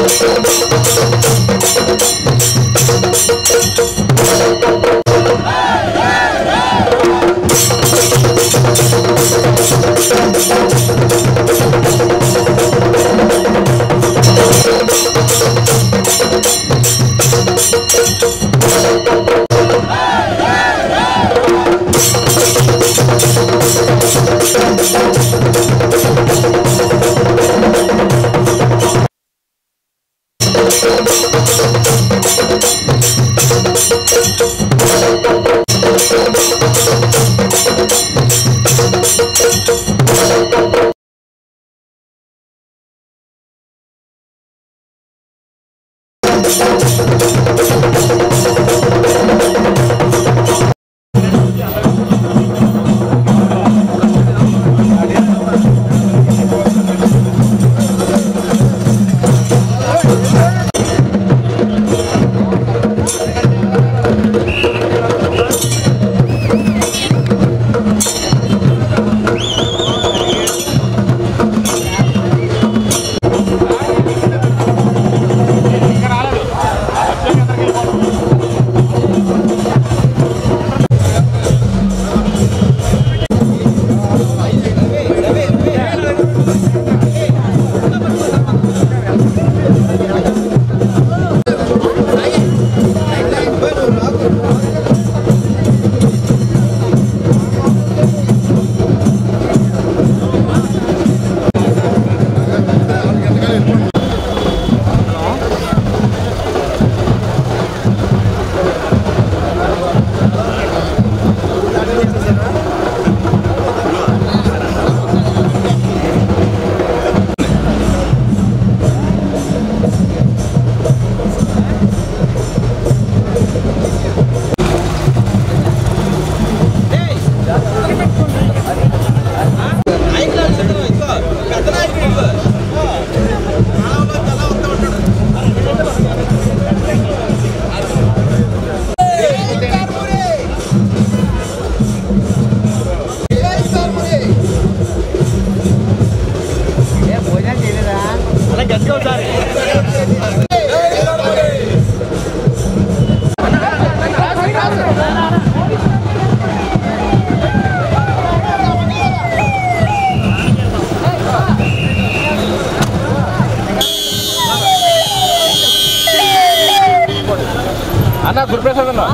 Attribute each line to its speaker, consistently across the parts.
Speaker 1: అన్న గురుప్రసాద్ అన్న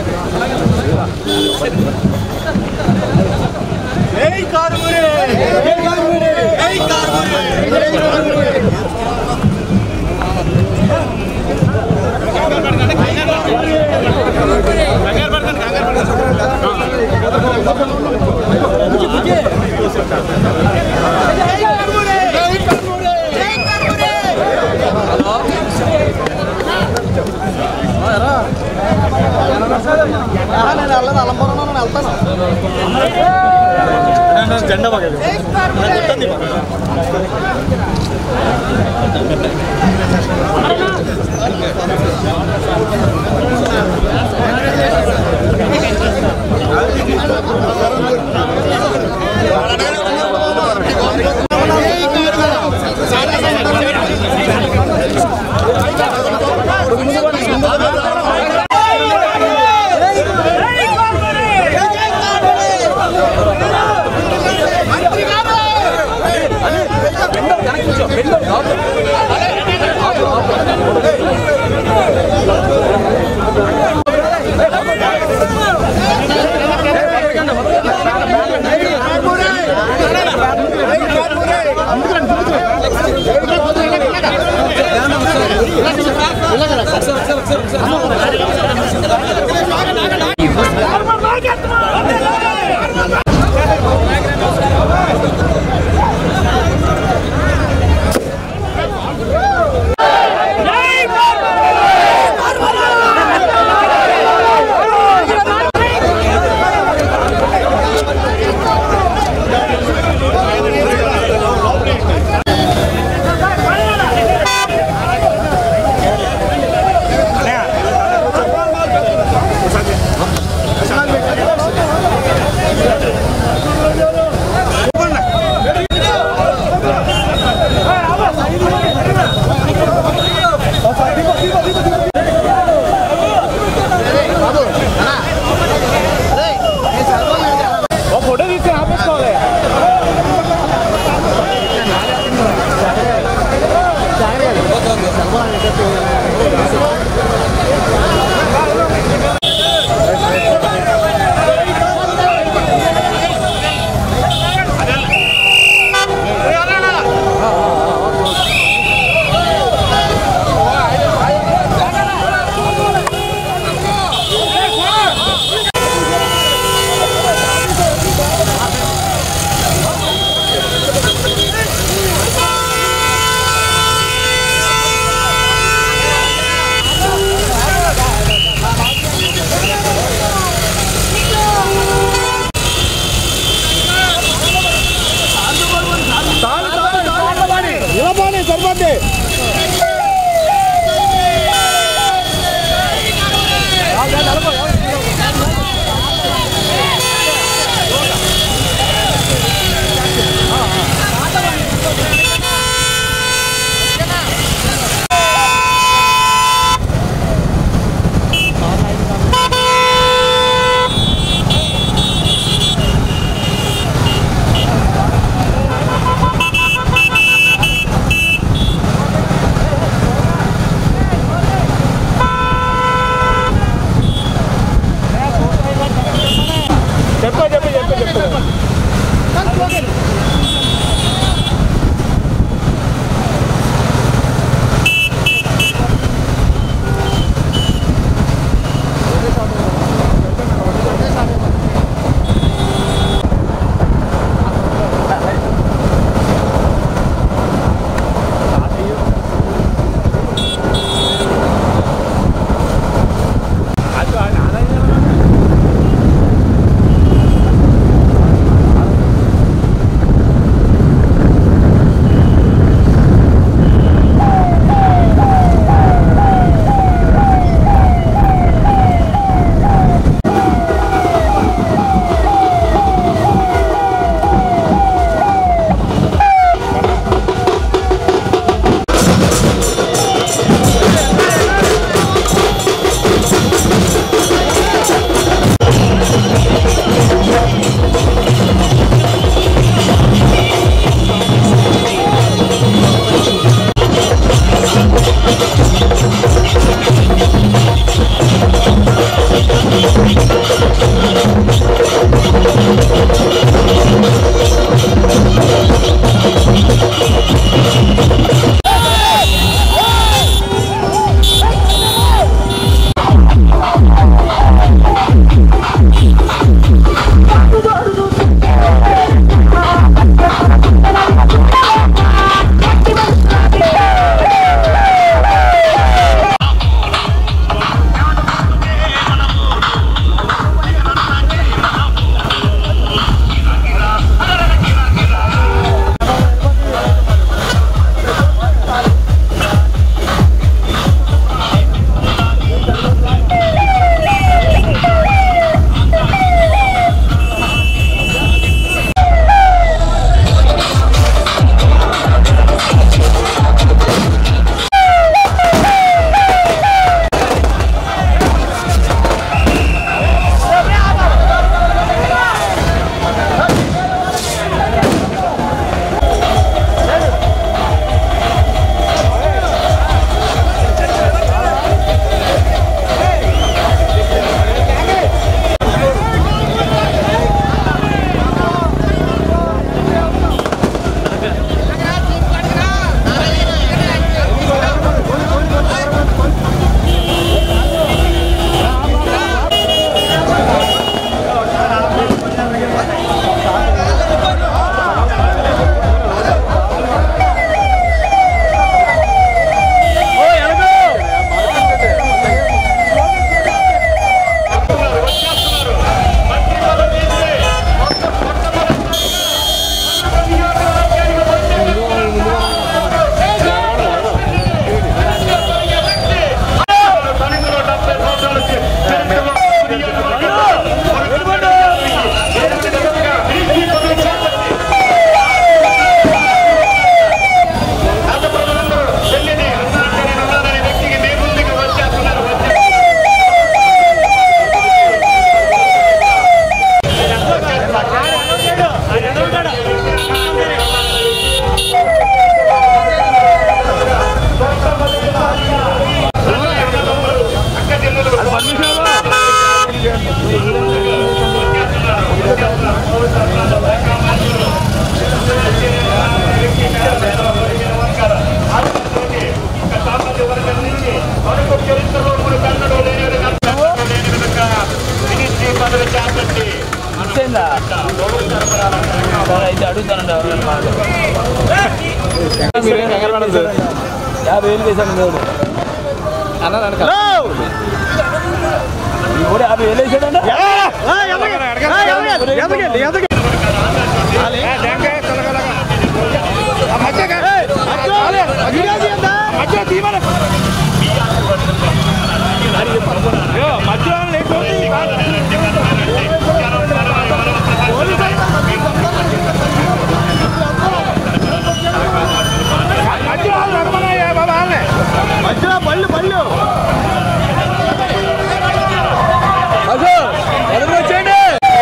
Speaker 1: జెండా పగదు
Speaker 2: అన్నయ్య అయితే అడుగుతానండి ఎవరైనా బాగా
Speaker 1: మీరేం కంగారు పడద్దు
Speaker 2: యాభై వేలు వేసాను దేవుడు
Speaker 1: అన్న నన్ను
Speaker 2: ఈ ఊరు యాభై వేలు వేసాడండి
Speaker 1: మధ్యలో పళ్ళు పళ్ళు
Speaker 2: వచ్చేయండి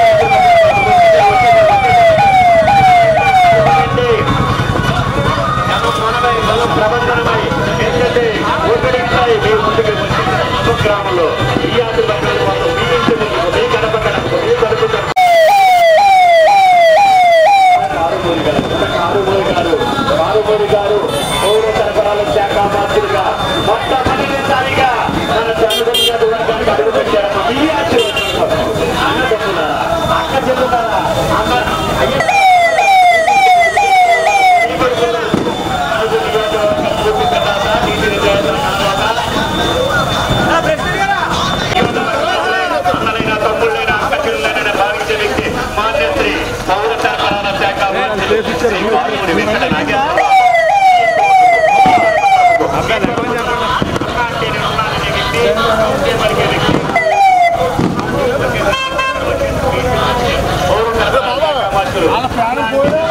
Speaker 3: గ్రామంలో ఈ ఆటు పక్కన మాత్రం మీ ఇంటి ముందు మీ గడప గడప మీ తలుపు తలుపు కారుమూరి గారు కారుమూరి గారు కారుమూరి గారు పౌర సరఫరాల శాఖ మంత్రిగా మొట్టమొదటిసారిగా మన చంద్రబాబు గారు వర్గానికి అడుగుపెట్టారు మీ ఆశీర్వాదం అన్న చెప్తున్నారా అక్క చెప్తున్నారా అమ్మ అయ్య అన్నలైన తమ్ముళ్ళైన అక్క చెల్లెలైన భావించే వ్యక్తి మాన్యశ్రీ పౌర సరఫరాల శాఖ మంత్రి శ్రీ కారుమూరి వెంకట నాగేశ్వరరావు అక్క అంటే నేను ఉన్నాననే వ్యక్తి ఒకే పలికే వ్యక్తి పౌర సరఫరాల శాఖ మంత్రులు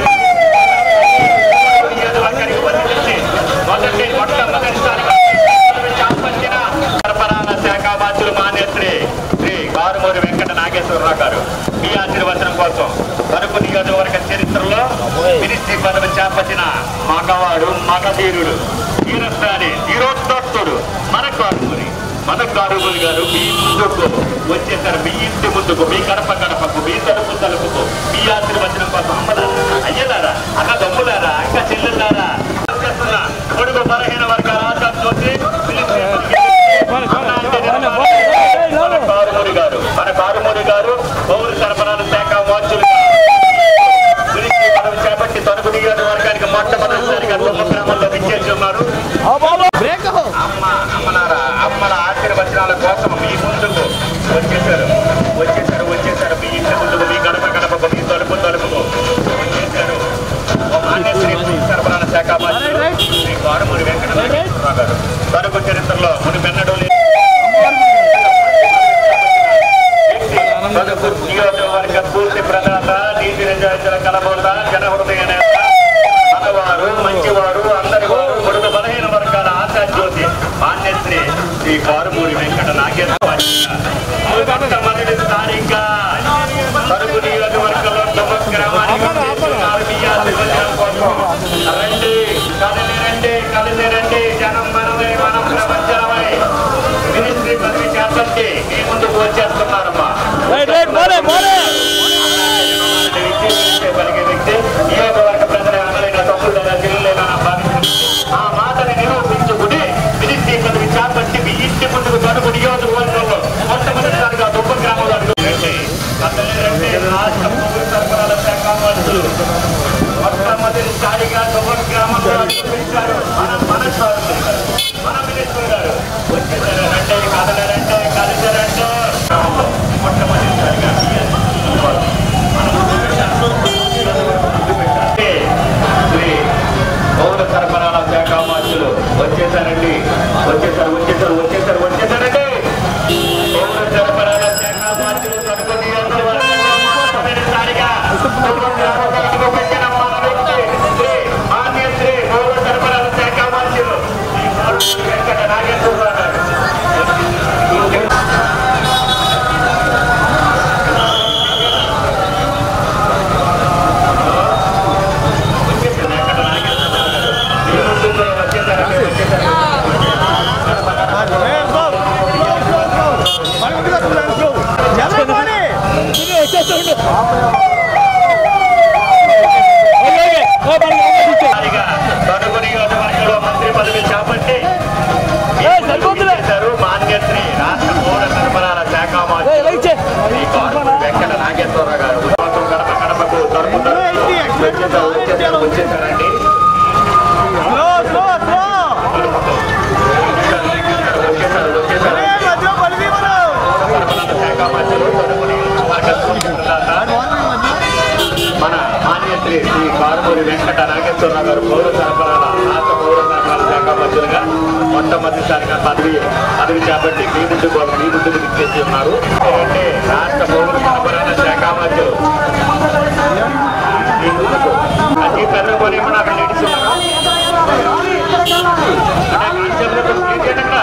Speaker 3: నియోజకవర్గానికి వర్తించి మొదటి మొట్టమొదటిసారిగా చాపంచిన సరఫరాల శాఖ మంత్రులు మాన్యశ్రీ శ్రీ కారుమూరి వెంకట నాగేశ్వరరావు గారు మీ ఆశీర్వచనం కోసం తరపు నియోజకవర్గ చరిత్రలో మినిస్ట్రీ పదవి చేపట్టిన మగవాడు మగధీరుడు వీరస్థాని ధీరోత్తోత్తుడు మన కారుమూరి మన కారుమూరి గారు మీ ముందుకు వచ్చేసారు మీ ఇంటి ముందుకు మీ గడప గడపకు మీ తలుపు తలుపుకు మీ ఆశీర్వచనం కోసం అమ్మలారా అయ్యలారా అన్న దమ్ములారా అక్క చెల్లెలారా చేస్తున్న పొడుగు బలహీన వర్గాల ఆశాజ్యోతి మన కారుమూరి గారు మన కారుమూరి గారు పౌర సరఫరాల శాఖ మంత్రులు గురించి పదవి చేపట్టి తణుకు నియోజకవర్గానికి మొట్టమొదటిసారిగా తుమ్మ గ్రామంలో విచ్చేసి ఉన్నారు అమ్మ అమ్మనారా అమ్మల ఆశీర్వచనాల కోసం మీ ముందుకు వచ్చేసారు వచ్చేసారు వచ్చేసారు మీ ఇంటి ముందుకు మీ గడప గడపకు మీ తలుపు తలుపుకు వచ్చేసారు ఓ మాన్యశ్రీ సరఫరాల శాఖ మంత్రులు శ్రీ కారుమూరి వెంకట నాగేశ్వరరావు గారు తణుకు చరిత్రలో మునిపెన్నడూ లేదు తణుకు నియోజకవర్గ పూర్తి ప్రదాత నీతి నిజాయితీల కలబోత జనహృదయ నేత మనవారు మంచివారు అందరి వారు పొడుగు బలహీన వర్గాల ఆశాజ్యోతి మాన్యశ్రీ శ్రీ కారుమూరి వెంకట నాగేశ్వర మొదటి స్థానిక తణుకు నియోజకవర్గంలో తుమ్మ గ్రామానికి చేస్తున్నారు మీ ఆశీర్వచనం కోసం. రండి కలిసి రండి కలిసి రండి జనం మనమై మనం ప్రపంచమై మినిస్ట్రీ పదవి చేపట్టి మీ ముందుకు వచ్చేస్తున్నారమ్మా పలికే వ్యక్తి నియోజకవర్గ ప్రజల అందరైన తమ్ముళ్ళైన చెల్లెలైనా భావించండి ఆ మాటని నిరూపించుకుని మినిస్ట్రీ పదవి చేపట్టి మీ ఇంటి ముందుకు తణుకు నియోజకవర్గంలో మొట్టమొదటిసారిగా దుబ్బ గ్రామంలో అడుగు పెట్టి కదలిరండి రాష్ట్ర పౌర సరఫరాల శాఖ మంత్రులు మొట్టమొదటిసారిగా దుబ్బ గ్రామంలో అడుగు పెట్టారు మన మన సార్ మన మినిస్టర్ గారు వచ్చేసారు రండి కదలరండి కలిసారంటే మొట్టమొదటిసారిగా శ్రీ పౌర సరఫరాల శాఖ మంత్రులు వచ్చేసారండి వచ్చేసారు వచ్చేసారు వచ్చేసారు వచ్చేసారండి పౌర సరఫరాల శాఖ మంత్రులు తణుకు నియోజకవర్గంలో మొట్టమొదటిసారిగా తణుకు పెట్టిన మన వ్యక్తి శ్రీ మాన్య శ్రీ పౌర సరఫరాల శాఖ మంత్రులు శ్రీ కారుమూరి వెంకట నాగేశ్వరరావు గారు తదుపరి నియోజకవర్గంలో మంత్రి పదవి చేపట్టి నాగేశ్వరరావు గారు పౌర సరఫరాల రాష్ట్ర పౌర సరఫరాల శాఖ మంత్రులుగా మొట్టమొదటిసారిగా పదవి పదవి చేపట్టి మీ ముందుకు మీ ముందుకు విచ్చేసి ఉన్నారు అంటే రాష్ట్ర పౌర సరఫరాల శాఖ మంత్రులు మీ ముందుకు అతి పెద్ద కొని ఏమన్నా అక్కడ లేడీస్ ఉన్నారా? అంటే కానిస్టేబుల్ ఏంటంటే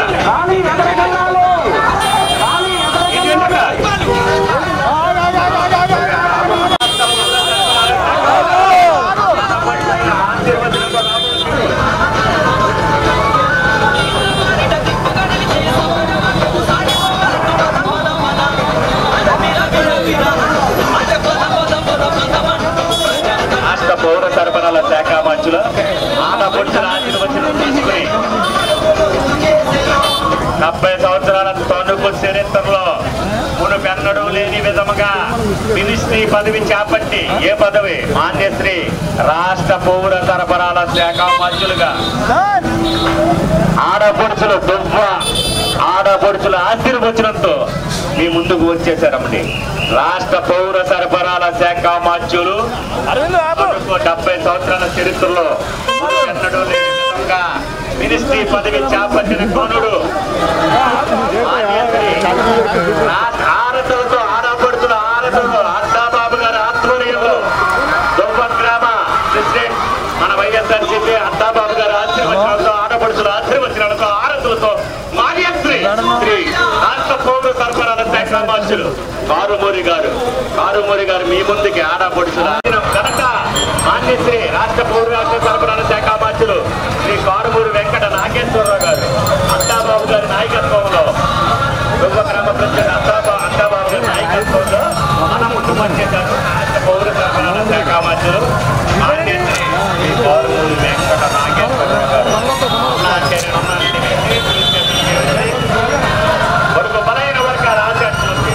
Speaker 3: రాష్ట్ర పౌర సరఫరాల శాఖ మంచుల ఆడపడుచుల ఆశీర్వచనం తీసుకుని డెబ్బై సంవత్సరాల తణుకు చరిత్రలో మునుపెన్నడూ లేని విధముగా మినిస్ట్రీ పదవి చేపట్టి ఏ పదవి మాన్యశ్రీ రాష్ట్ర పౌర సరఫరాల శాఖ మంత్రులుగా ఆడపడుచుల దువ్వ ఆడపడుచుల ఆశీర్వచనంతో మీ ముందుకు వచ్చేసారమ్మడి రాష్ట్ర పౌర సరఫరాల శాఖ మంత్రులు తణుకు డెబ్బై సంవత్సరాల చరిత్రలో ఎన్నడూ లేని విధంగా మినిస్ట్రీ పదవి చేపట్టిన కోనుడు మాన్యశ్రీ రాష్ట్ర ఆరతులతో ఆడపడుతున్న ఆరతులతో అడ్డాబాబు గారి ఆధ్వర్యంలో దువ్వ గ్రామ ప్రెసిడెంట్ మన వైఎస్ఆర్సీపీ అడ్డాబాబు గారి ఆశీర్వచనాలతో ఆడపడుతుల ఆశీర్వచనాలతో ఆరతులతో మాన్యశ్రీ శ్రీ రాష్ట్ర పౌర సరఫరాల శాఖ మార్చులు కారుమూరి గారు కారుమూరి గారు మీ ముందుకి ఆడపడుతుల కనుక మాన్యశ్రీ రాష్ట్ర పౌర సరఫరాల శాఖ మార్చులు శ్రీ కారుమూరి వెంకట నాగేశ్వరరావు గారు అడ్డాబాబు గారి నాయకత్వంలో దువ్వ గ్రామ ప్రెసిడెంట్ అడ్డాబా అడ్డాబాబు గారి నాయకత్వంలో మన ముందు పనిచేశారు రాష్ట్ర పౌర సరఫరాల శాఖ మార్చులు మాన్యశ్రీ శ్రీ కారుమూరి వెంకట నాగేశ్వరరావు గారు నాకే రుణాన్ని కొడుకు బలైన వర్గాల ఆధ్యక్షులకి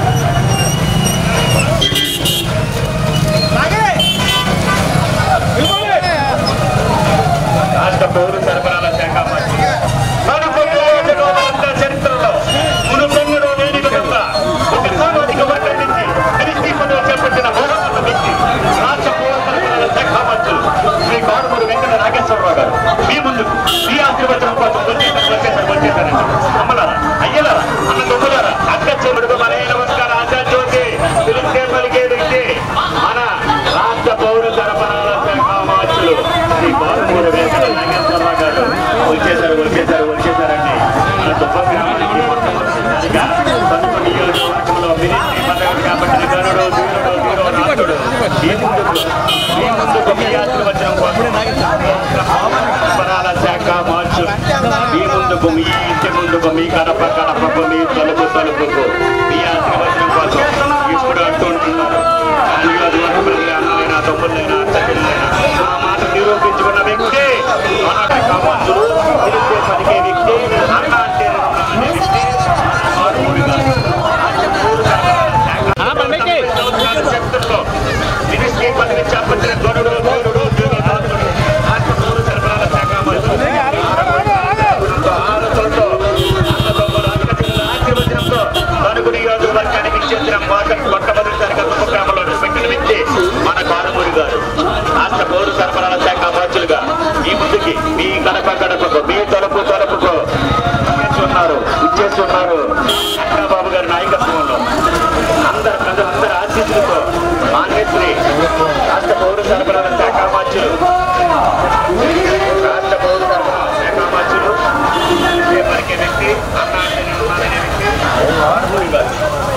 Speaker 3: రాష్ట్ర పౌర సరఫరాల శాఖ మంత్రి కడుపు నియోజకవర్గ చరిత్రలో మునుపెన్నడూ లేని విధంగా ఒక సామాజిక వర్గం నుంచి క్రిస్టీ పదవి చేపట్టిన మహోన్నత వ్యక్తి రాష్ట్ర పౌర సరఫరాల శాఖ మంత్రులు శ్రీ కారుమూరి వెంకట నాగేశ్వరరావు గారు మీ ముందుకు మీ ఆశీర్వచనం కోసం వచ్చేసారు వచ్చేసారు వచ్చేసారండి అమ్మలారా అయ్యలారా అన్న తమ్ములారా అక్క చెరుడు బలైన వర్గాల ఆచార్యోతి పిలిస్తే పలికే వ్యక్తి మన రాష్ట్ర పౌర సరఫరాల శాఖ మంత్రులు శ్రీ కారుమూరి వెంకట నాగేశ్వరరావు గారు వచ్చేసారు వచ్చేసారు వచ్చేసారండి మన దుబ్బ గ్రామానికి మొట్టమొదటిసారిగా తణుకు నియోజకవర్గంలో మినిస్ట్రీ పదవి చేపట్టిన గరుడు వీరుడు వీరో నాథుడు ఈ ముందుకు ఈ ముందుకు మీ ఆశీర్వచనం కోసం సరఫరాల శాఖ మార్చు మీ ముందుకు మీ ఇంటి ముందుకు మీ గడప గడపకు మీ తలుపు తలుపుకు మీ ఆశీర్వచనం కోసం ఇప్పుడు అంటుంటున్నారు కానీ అది ఒక ప్రజలు అన్నలైనా తమ్ముళ్ళైనా తల్లిలైనా ఆ మాట నిరూపించుకున్న వ్యక్తి మన కావచ్చు పిలిచే పలికే వ్యక్తి అన్న అంటే అనే వ్యక్తి మారుమూడి గారు. రాష్ట్ర పౌర సరఫరాల శాఖ సంవత్సరాల చరిత్రలో మినిస్ట్రీ పదవి చేపట్టిన గరుడు వీరుడు వీరనాథుడు రాష్ట్ర పౌర సరఫరాల శాఖ మంత్రి ఆలోచనతో అన్నదమ్ముల అక్కచెల్లెల ఆశీర్వచనంతో తణుకు నియోజకవర్గానికి చెందిన మోసం మొట్టమొదటిసారిగా ఉపగ్రామంలో పెట్టిన వ్యక్తి మన కారుమూరి గారు రాష్ట్ర పౌర సరఫరాల శాఖ మంత్రులుగా ఈ ముందుకి మీ గడప గడపకు మీ తలుపు తలుపుకు ఇచ్చేస్తున్నారు ఇచ్చేస్తున్నారు చంద్రబాబు గారి నాయకత్వంలో అందరు ప్రజలందరి ఆశీస్సులతో మాన్యశ్రీ రాష్ట్ర పౌర సరఫరాల శాఖ మంత్రులు రాష్ట్ర పౌర సరఫరాల శాఖ మంత్రులు పరికే వ్యక్తి అన్నా అంటే నేను ఉన్నాననే వ్యక్తి కారుమూరి గారు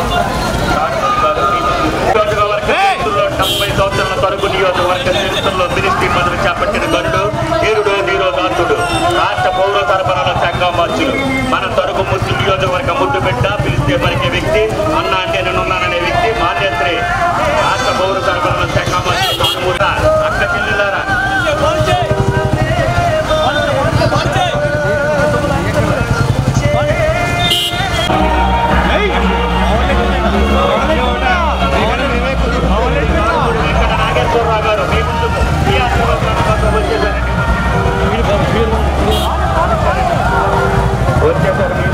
Speaker 3: నియోజకవర్గ చరిత్రలో డెబ్బై సంవత్సరాల తరకు నియోజకవర్గ చరిత్రలో మినిస్ట్రీ పదవి చేపట్టిన గరుడు వీరుడు నీరోదాంతుడు రాష్ట్ర పౌర సరఫరాల శాఖ మంత్రులు మన తరకు ముస్లిం నియోజకవర్గ ముద్దు పెట్ట పిలిస్తే పలికే వ్యక్తి అన్న అంటే నేను ఉన్నాననే వ్యక్తి మాన్యశ్రీ రాష్ట్ర పౌర సరఫరాల శాఖ మంత్రి కానుమూరి అక్క చెల్లెలారా వెంకట నాగేశ్వరరావు గారు మీ ముందుకు మీ ఆశీర్వాదాల కోసం వచ్చేసారండి వచ్చేసారు మీ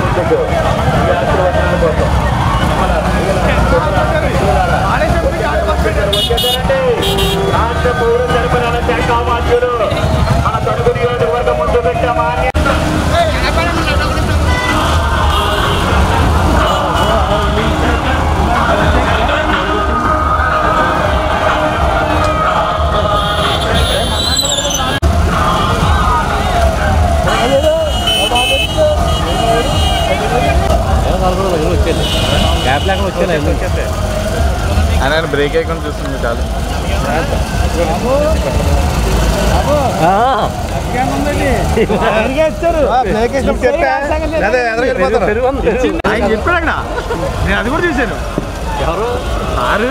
Speaker 1: గ్యాప్ లేకుండా వచ్చాను ఆయన బ్రేక్ అయ్యకుండా చూస్తుంది చాలు ఆయన చెప్పాడు అక్కడ నేను అది కూడా చూశాను ఎవరు ఆరు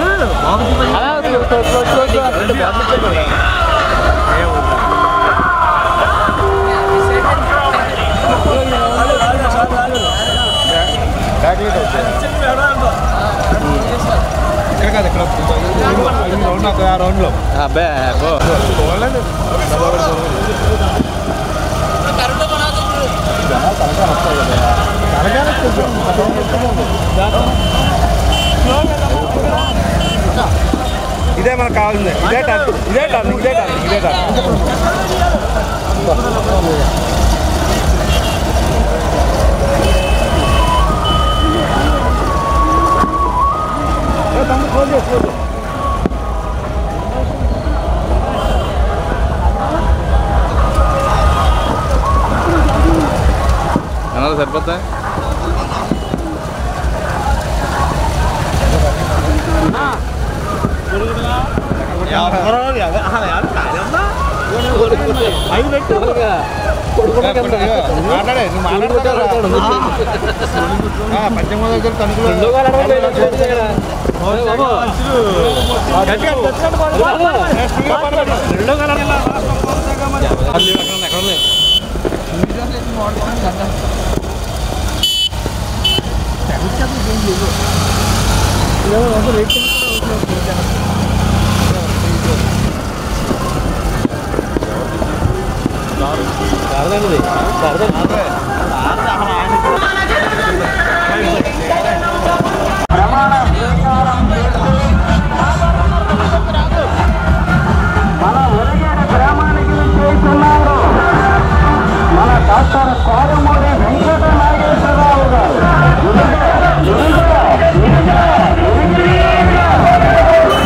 Speaker 1: ఇక్కడ కాదు ఇక్కడ రౌండ్ ఒక రౌండ్లో అబ్బే ఇదే మనకు కావాల్సిందే ఇదే టర్న్ ఇదే టర్న్ ఇదే టర్న్ ఇదే టర్న్ అన్నది సరిపోతా మాట్లాడే నువ్వు పద్దెనిమిది దగ్గర తణుకులో
Speaker 4: మన ఒరిగేడు గ్రామానికి చేస్తున్నారు మన డాక్టర్ కోరమూరి వెంకట నాగేశ్వరరావు గారు ఇరుగా, ఇరుగా, ఇరుగా, ఇరుగా.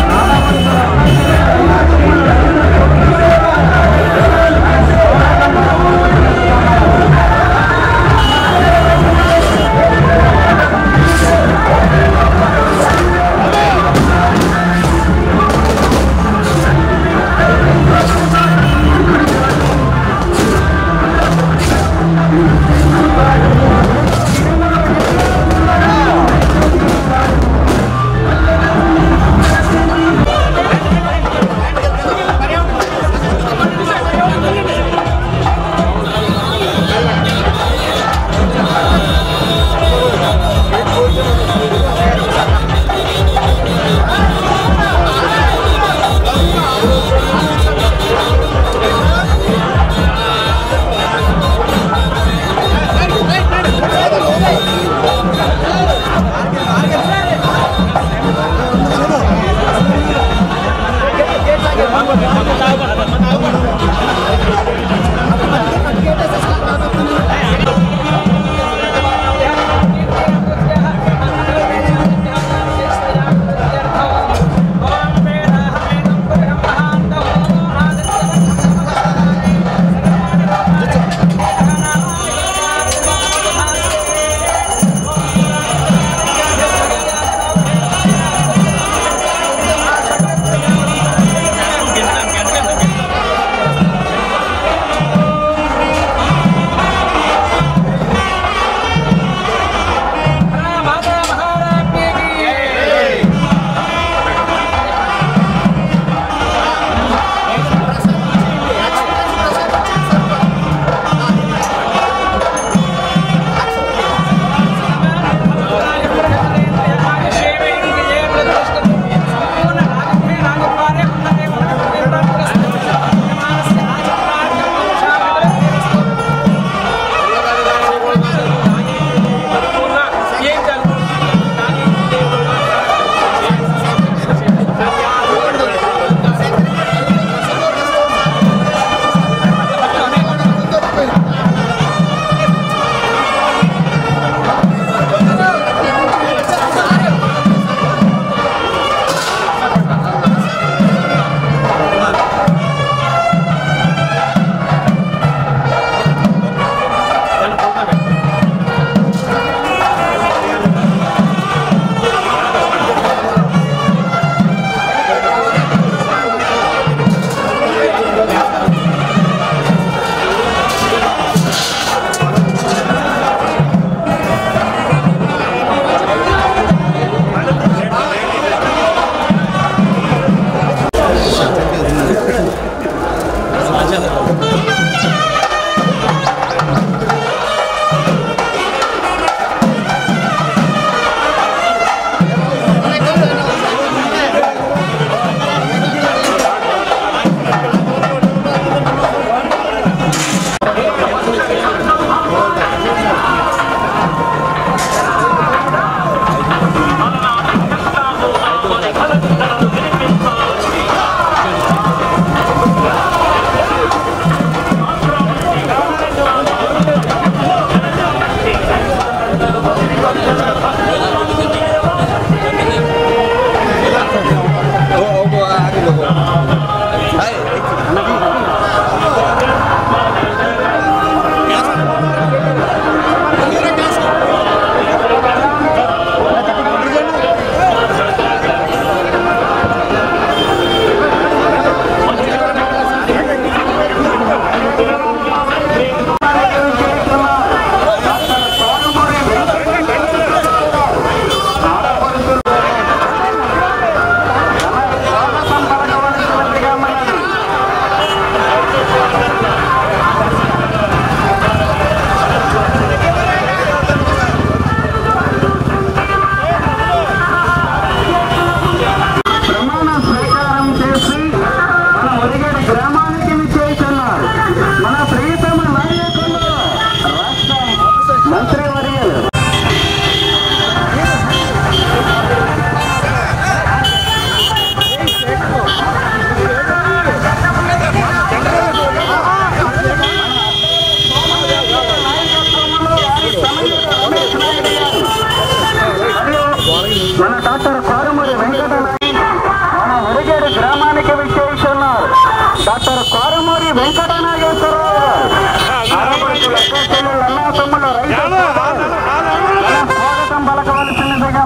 Speaker 4: డాక్టర్ కారుమూరి వెంకటనాయక్ మన ఒరిగేడు గ్రామానికి విచ్చేస్తున్నారు డాక్టర్ కారుమూరి వెంకటనాగేశ్వరరావు గారు ఆడపడుచు లెక్కలు అన్నాసమ్ముల రైతు స్వాగతం పలకవలసినదిగా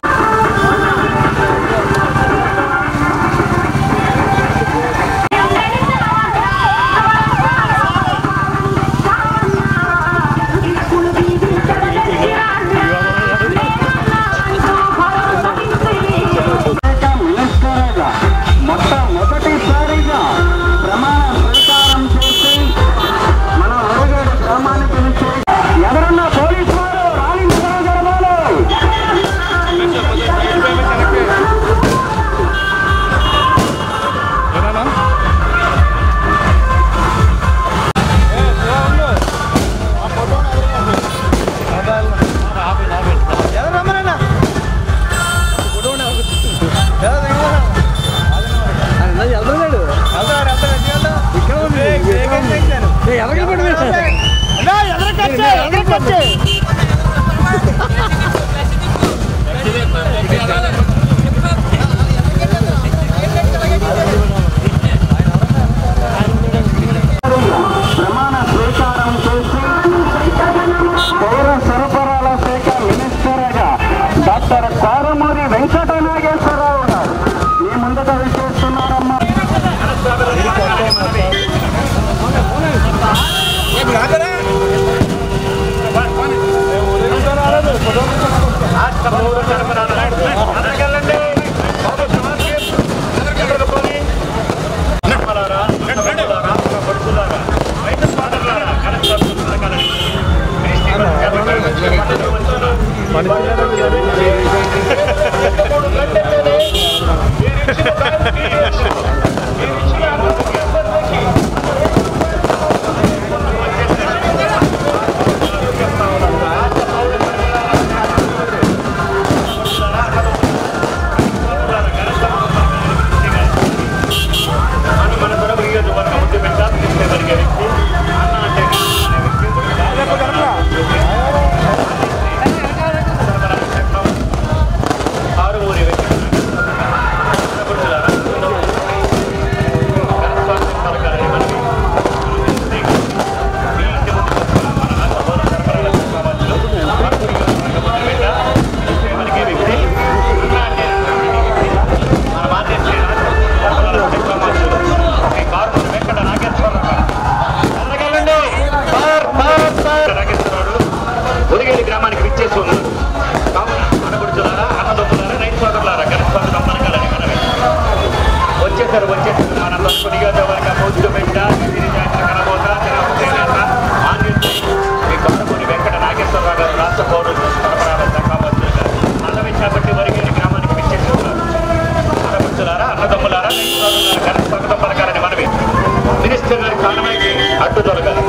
Speaker 4: శాఖ మినిస్టర్గా మొట్టమొదటిసారిగా ప్రమాణ స్వీకారం చేసి మన ఒరగేడు గ్రామానికి వచ్చి ఎవరన్నా పోలీసు వారు రాణించడం జరగాలి
Speaker 1: ఎవరు రమ్మనన్నా
Speaker 4: ప్రమాణ స్వీకారం చేసి పౌర సరఫరాల శాఖ మినిస్టర్గా డాక్టర్ కారమూరి వెంకట నాగేశ్వరరావు గారు మీ ముందుగా విచ్చేస్తున్నారమ్మా
Speaker 3: రాష్ట్ర పౌర సరఫరాల అందరికెళ్ళండి బాబు సమాజం ఎక్కడికి పోనీ నమ్మలారా నమ్మలారా పడుతున్నారా రైతు సోదరులారా కనెక్ట్ పథకాలని అని మన కొరకు ఈ రోజు వరకు ముందు పెట్టాలి తీసుకెళ్ళగలిగే వ్యక్తి అన్న అంటే అనే వ్యక్తి ఆరుమూరి వ్యక్తి పలకాలని మనకి మీ ఇంటి ముందుకు వస్తున్న మన రాష్ట్ర పౌర సరఫరాల సమాజంలో ఆరుమూరి తీసుకెళ్ళగలిగే వ్యక్తి అన్న అంటే మన బాధ్యత సరఫరాల సమాజంలో ఈ కారు వెంకట నాగేశ్వరరావు గారు. అందరికెళ్ళండి. Sir, sir, sir. నాగేశ్వరరావు ఒదిగేడి గ్రామానికి విచ్చేసి ఉన్నారు కావున అనగుడుచులారా అన్నదమ్ములారా రైతు సోదరులారా ఘన స్వాగతం పలకాలని మనవి వచ్చేసారు వచ్చేసారు మన తరపు నియోజకవర్గ పౌరులు పెట్ట గిరిజాతి కనబోత జనసేనేత ఆంధ్రప్రదేశ్ శ్రీ కారుమూరి వెంకట నాగేశ్వరరావు గారు రాష్ట్ర పౌరులు సరఫరాల శాఖ మంత్రులు గారు అన్నవి చేపట్టి ఒరిగేడి గ్రామానికి విచ్చేసి ఉన్నారు ఆడపడుచులారా అన్నదమ్ములారా రైతు సోదరులారా ఘన స్వాగతం పలకాలని మనవి మినిస్టర్ గారి కారణమైతే అడ్డు తొలగాలి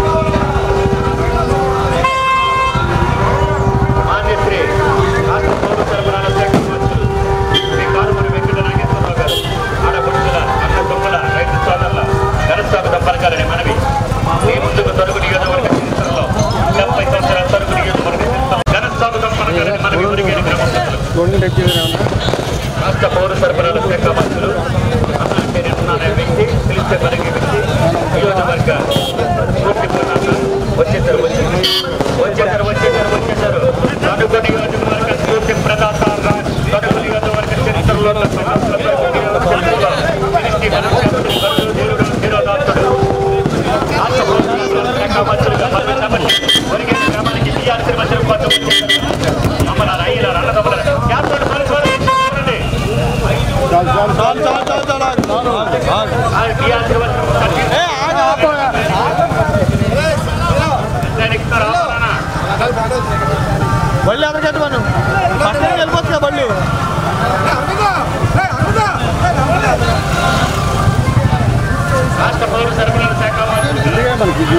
Speaker 3: మాన్యశ్రీ రాష్ట్ర పౌర సరఫరాల శాఖ మంత్రులు శ్రీ కారుమూరి వెంకట నాగేశ్వరరావు గారు ఆడపడుచుల అన్న తమ్ముల రైతు సోదరుల ఘనస్వాగతం పలకాలని మనవి మీ ముందుకు తొలుగు నియోజకవర్గ చరిత్రలో డెబ్బై సంవత్సరాల తొలుగు నియోజకవర్గ చరిత్రలో ఘనస్వాగతం పలకాలని మనవి ఒరిగేడి గ్రామస్తులు రాష్ట్ర పౌర సరఫరాల శాఖ మంత్రులు అన్న అనే వ్యక్తి పిలిస్తే పరిగే వ్యక్తి నియోజకవర్గ పూర్తి ప్రణాళిక వచ్చేసారు వచ్చేసారు వచ్చేసారు వచ్చేసారు వచ్చేసారు తదుపరి నియోజకవర్గ స్ఫూర్తి ప్రదాత తదుపరి నియోజకవర్గ చరిత్రలో సమస్యల చరిత్రలో మినిస్ట్రీ మనశ్శాంతి బరువులు తీరుగా తీరోదాత్తుడు రాష్ట్ర పౌర సరఫరాల శాఖ మంత్రులుగా పదవి చేపట్టి ఒరిగేటి గ్రామానికి టీఆర్సీ మంత్రులు కొత్త వచ్చేసారు మమ్మల్ని రైల రణదమ్మల క్యాప్టెన్ పరిశ్రమ చూడండి టీఆర్సీ
Speaker 1: బళ్ళు ఎవరికి ఎత్తమను ఫస్ట్ వెళ్ళిపోతుంది కదా బళ్ళు
Speaker 3: రాష్ట్ర పౌర సరఫరాల శాఖ మంత్రులు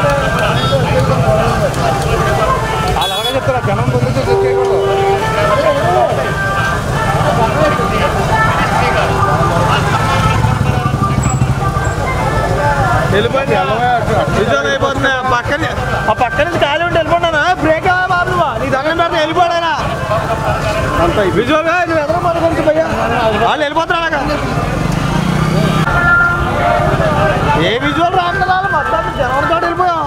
Speaker 1: అలాగే చెప్తారా జనం పొందితే చెక్కేయకూడదు వెళ్ళిపోయింది విజయం అయిపోతుంది ఆ పక్కన ఆ పక్క నుంచి ఖాళీ ఉండి వెళ్ళిపోయినా బ్రేక్ బాబు నీ దండం పెడితే వెళ్ళిపోయాడా అంత విజువల్గా నువ్వు ఎదురు మన కొంచెం భయ్యా వాళ్ళు వెళ్ళిపోతున్నాడు ఏ విజువల్ రాకుండా మొత్తం జనంతో వెళ్ళిపోయాం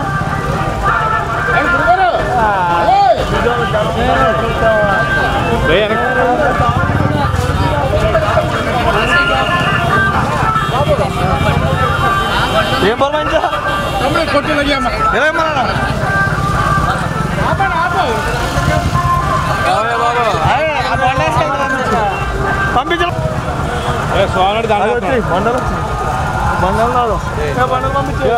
Speaker 1: ఏం బలమైందా ఏమన్నా పంపించడం
Speaker 2: సోనడు
Speaker 1: అది వచ్చి బండలు వచ్చి బండలు రాదు ఏ బండలు పంపించు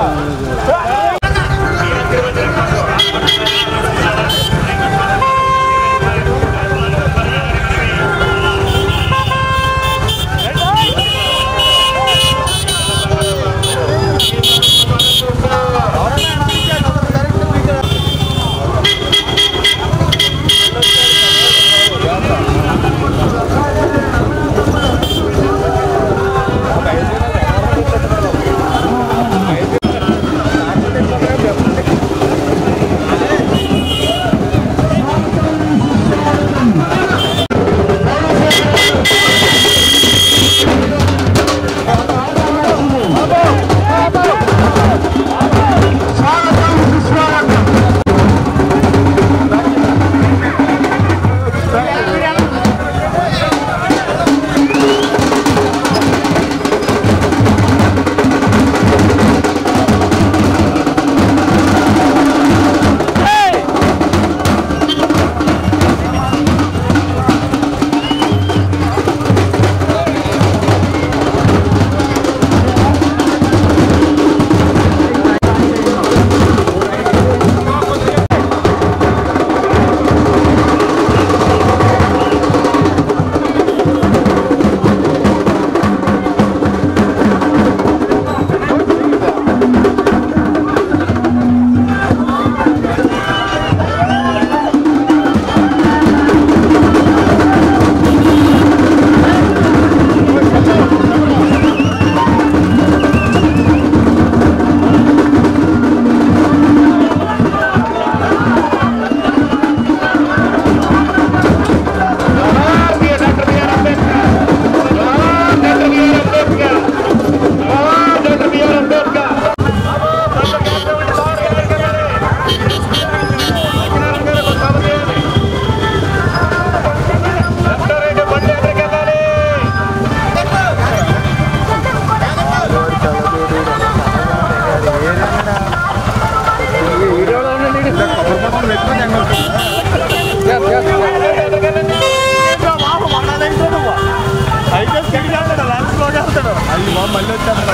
Speaker 1: అయితే స్పీడ్ వెళ్తాడు ల్యాండ్ స్లోగా వెళ్తాడు అయ్యి బాబు మళ్ళీ వచ్చాడు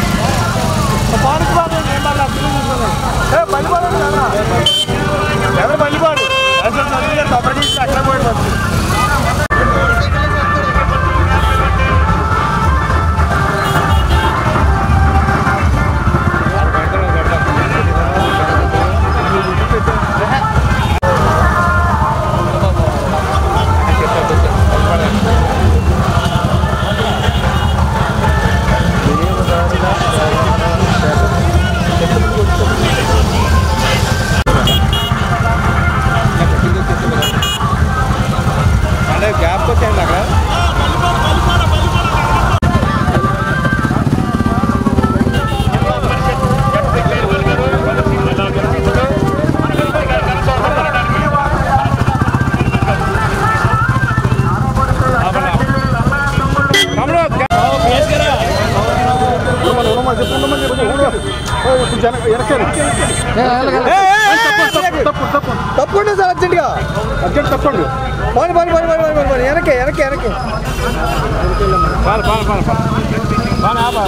Speaker 1: పానికి బాబు నేను మళ్ళీ అర్థం చూస్తున్నాను ఏ బలిపాడు ఎవరు బలిపాడు అసలు చదివి తప్పటి అక్కడ పోయి ఫస్ట్ అంటే గ్యాప్ వచ్చాయండి అక్కడ తప్పండి సార్ అర్జెంట్గా అర్జెంట్ తప్పండి పని పని పని పని పని పని వెనకే వెనకే వెనకే
Speaker 2: పాలు పాలు పాలు పాలు ఆపా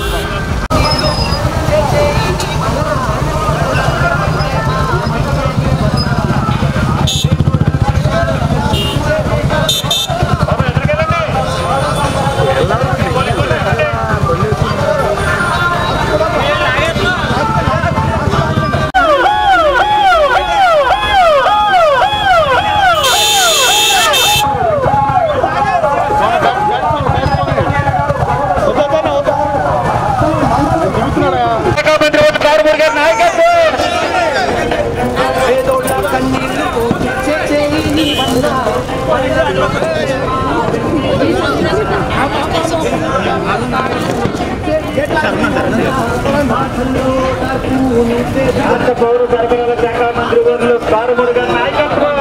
Speaker 3: శాఖ మంత్రి కారుమూరి గారి రాష్ట్ర పౌర సరఫరాల శాఖ మంత్రి వర్యులు కారుమూరి గారి నాయకత్వం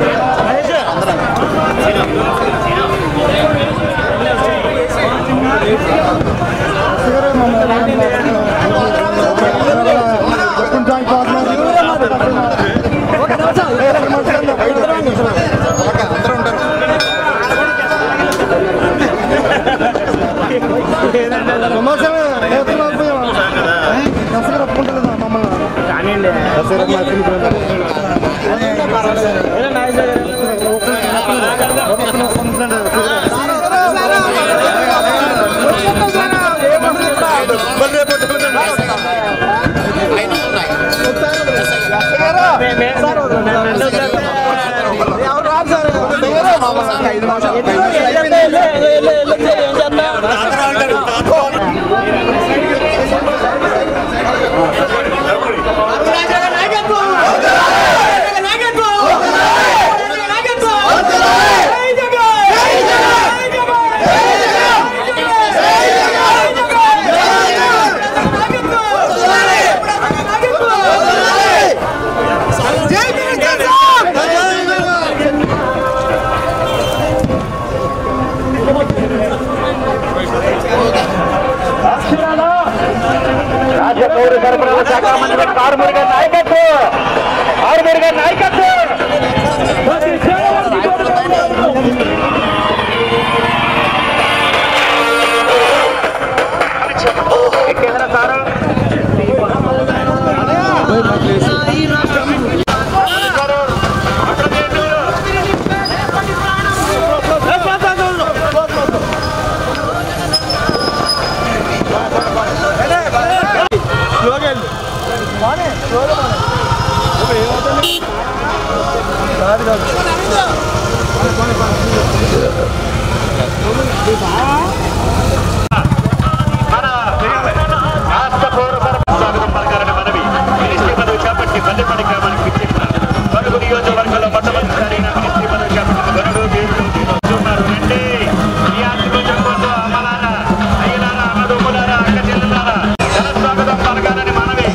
Speaker 3: రాష్ట్ర పౌర సరఫరాల శాఖ మంత్రి కారుమూరి గారి నాయకత్వం కారుమూరి గారి నాయకత్వం ఎక్కేదరా సారు
Speaker 1: స్లోగా వెళ్ళు బానే స్లోగా బానే ఏమవుతుంది కాదు కాదు
Speaker 3: మన రాష్ట్ర పౌర సరఫరా స్వాగతం పలకాలని మనవి మినిస్ట్రీ పదవి చేపట్టి పల్లెపల్లి గ్రామానికి విచ్చేసిన పలువురు నియోజకవర్గంలో మొట్టమొదటిసారిగా మినిస్ట్రీ పదవి చేపట్టిన గరుడు దేవుడు ఉన్నారు రండి ఈ ఆశీర్వచనంలో అమ్మలారా అయ్యలారా అన్నదమ్ములారా అక్క చెల్లెలారా ఘన స్వాగతం పలకాలని మనవి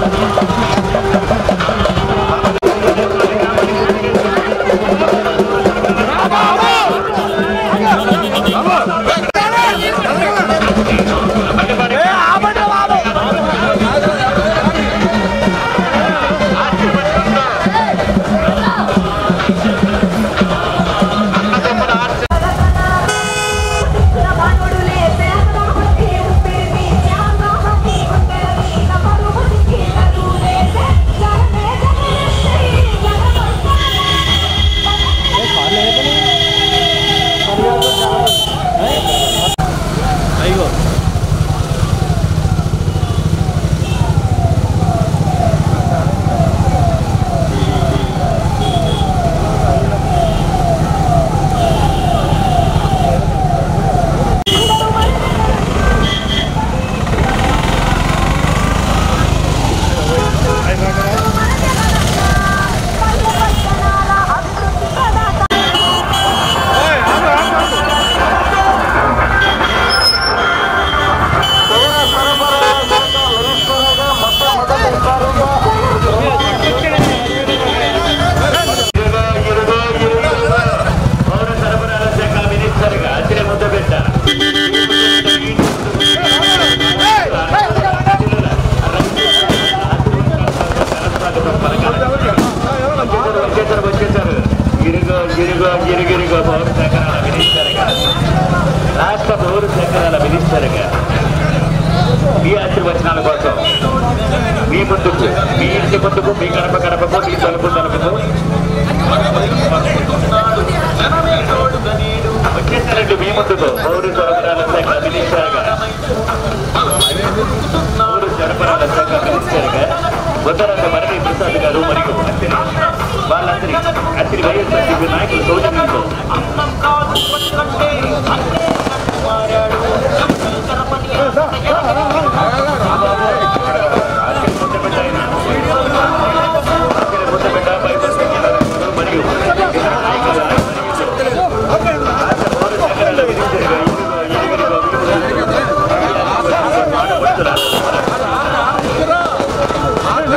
Speaker 3: ఇరుగో, ఇరుగో, ఇరుగో. పౌర సరఫరాల శాఖ మినిస్టర్గా అతిరే ముద్దబిడ్డ. వచ్చేసారు, వచ్చేసారు, వచ్చేసారు. ఇరుగో, ఇరుగో, ఇరుగిరుగో పౌర శాఖల మినిస్టర్గా రాష్ట్ర పౌర శాఖల మినిస్టర్గా మీ ఆశీర్వచనాల కోసం మీ ముందుకు మీ ఇంటి ముందుకు మీ గడప గడపకు మీ తలుపు తలుపుకు వచ్చేసారండి మీ ముందుకు పౌర సరఫరాల శాఖ మినిస్టర్గా పౌర సరఫరాల శాఖ మినిస్టర్గా ఉత్తరాంగ మరణి ప్రసాద్ గారు మరియు అత్తిరి వాళ్ళందరి అత్తిరి వైఎస్ఆర్సీపీ నాయకుల సౌజన్యంతో ముద్దబిడ్డ బయట మరియు ఇతర నాయకుల రాష్ట్ర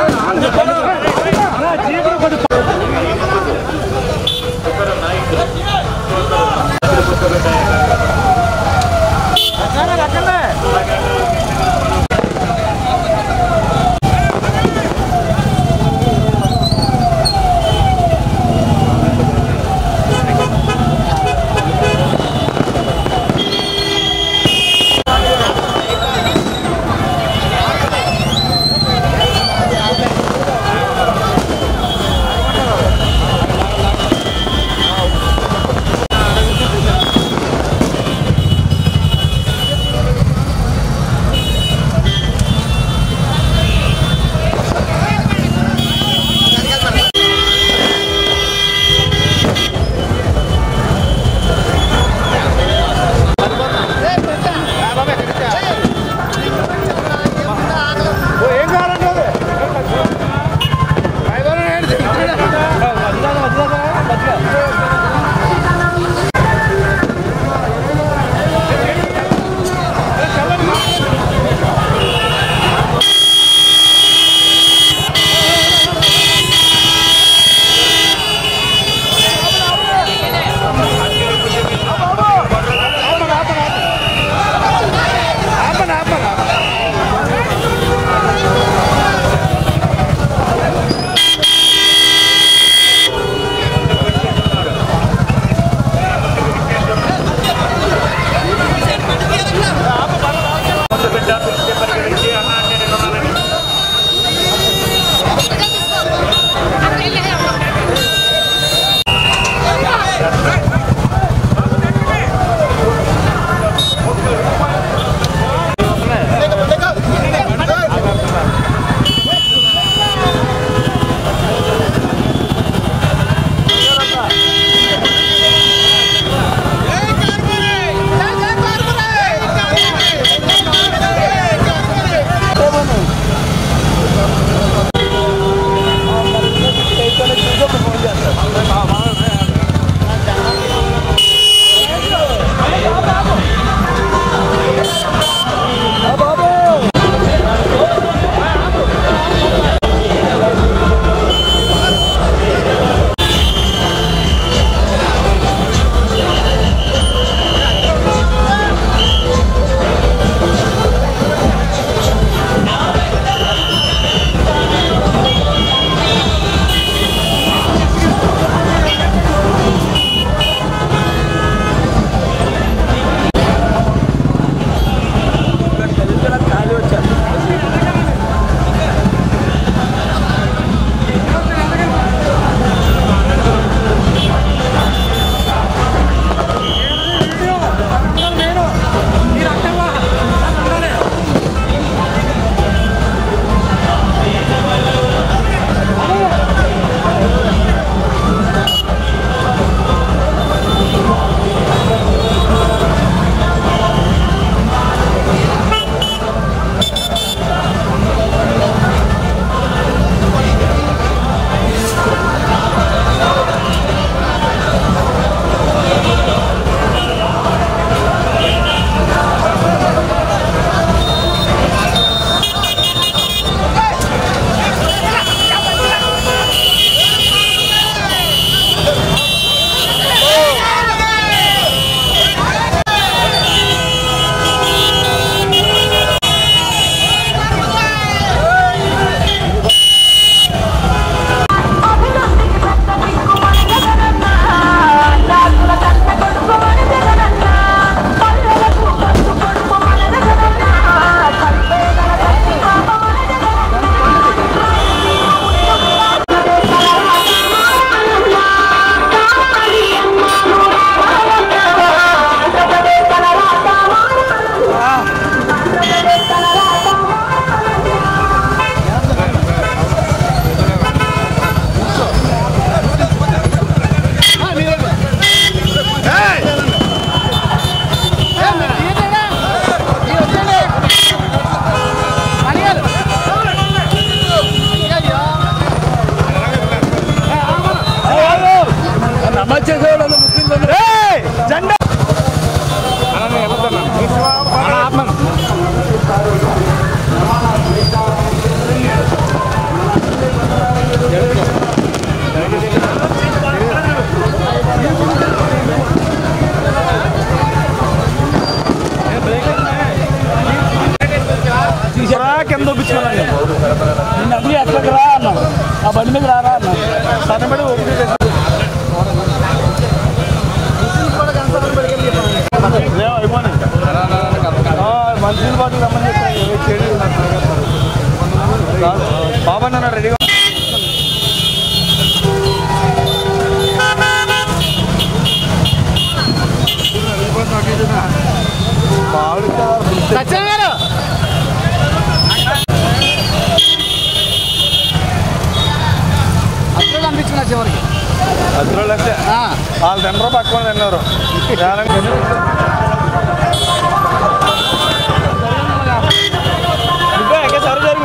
Speaker 1: ఏయ్, జెండా రా, కింద ఒప్పించుకోవాలండి
Speaker 5: నది ఎక్కడికి రా అన్న ఆ బండి మీద రారా అన్న
Speaker 1: సన్నబడి ఒకటి లేవు, అయిపోయినాయి. ఆ, మంచినీళ్ళ బాటిల్ రమ్మని చెప్పాను. ఇరవై చెడులు నాకు తాగేస్తారు. బాబా నాన్న రెడీగా
Speaker 5: అనిపించిన చివరికి
Speaker 1: అద్దరు అంటే వాళ్ళు తినరు పక్కన తిన్నారు ఇంకా ఇంకా సరి జరుగు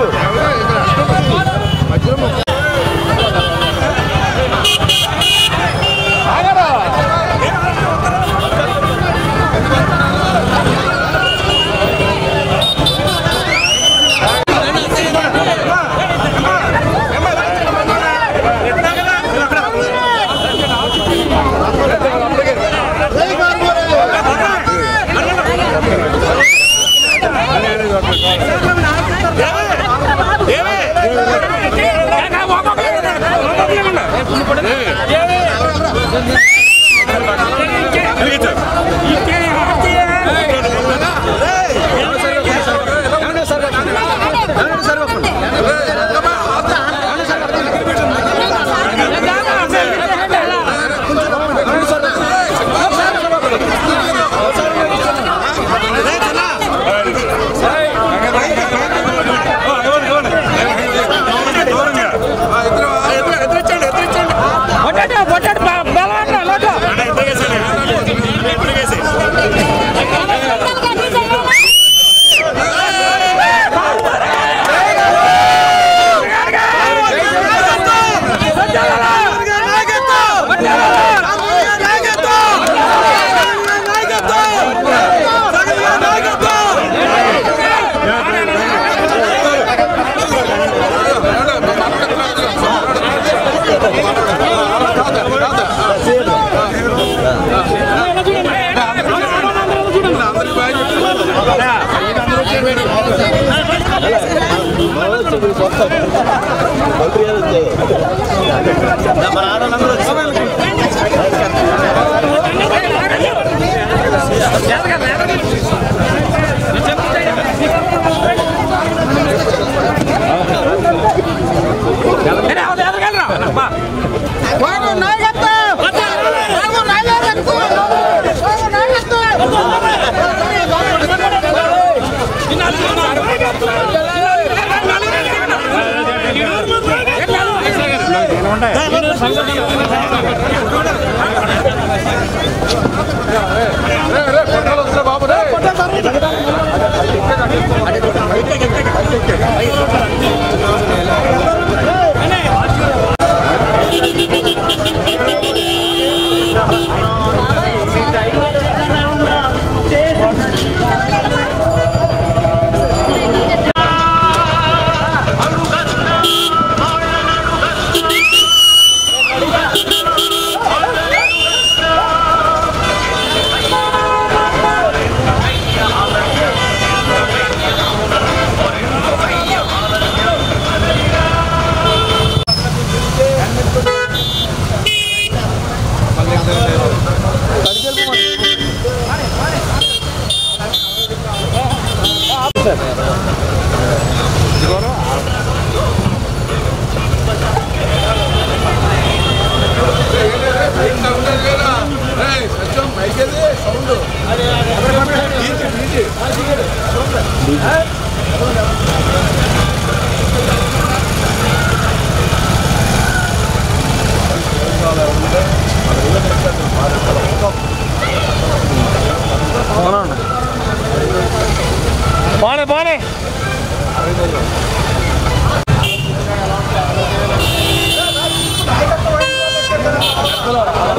Speaker 1: బానే బానే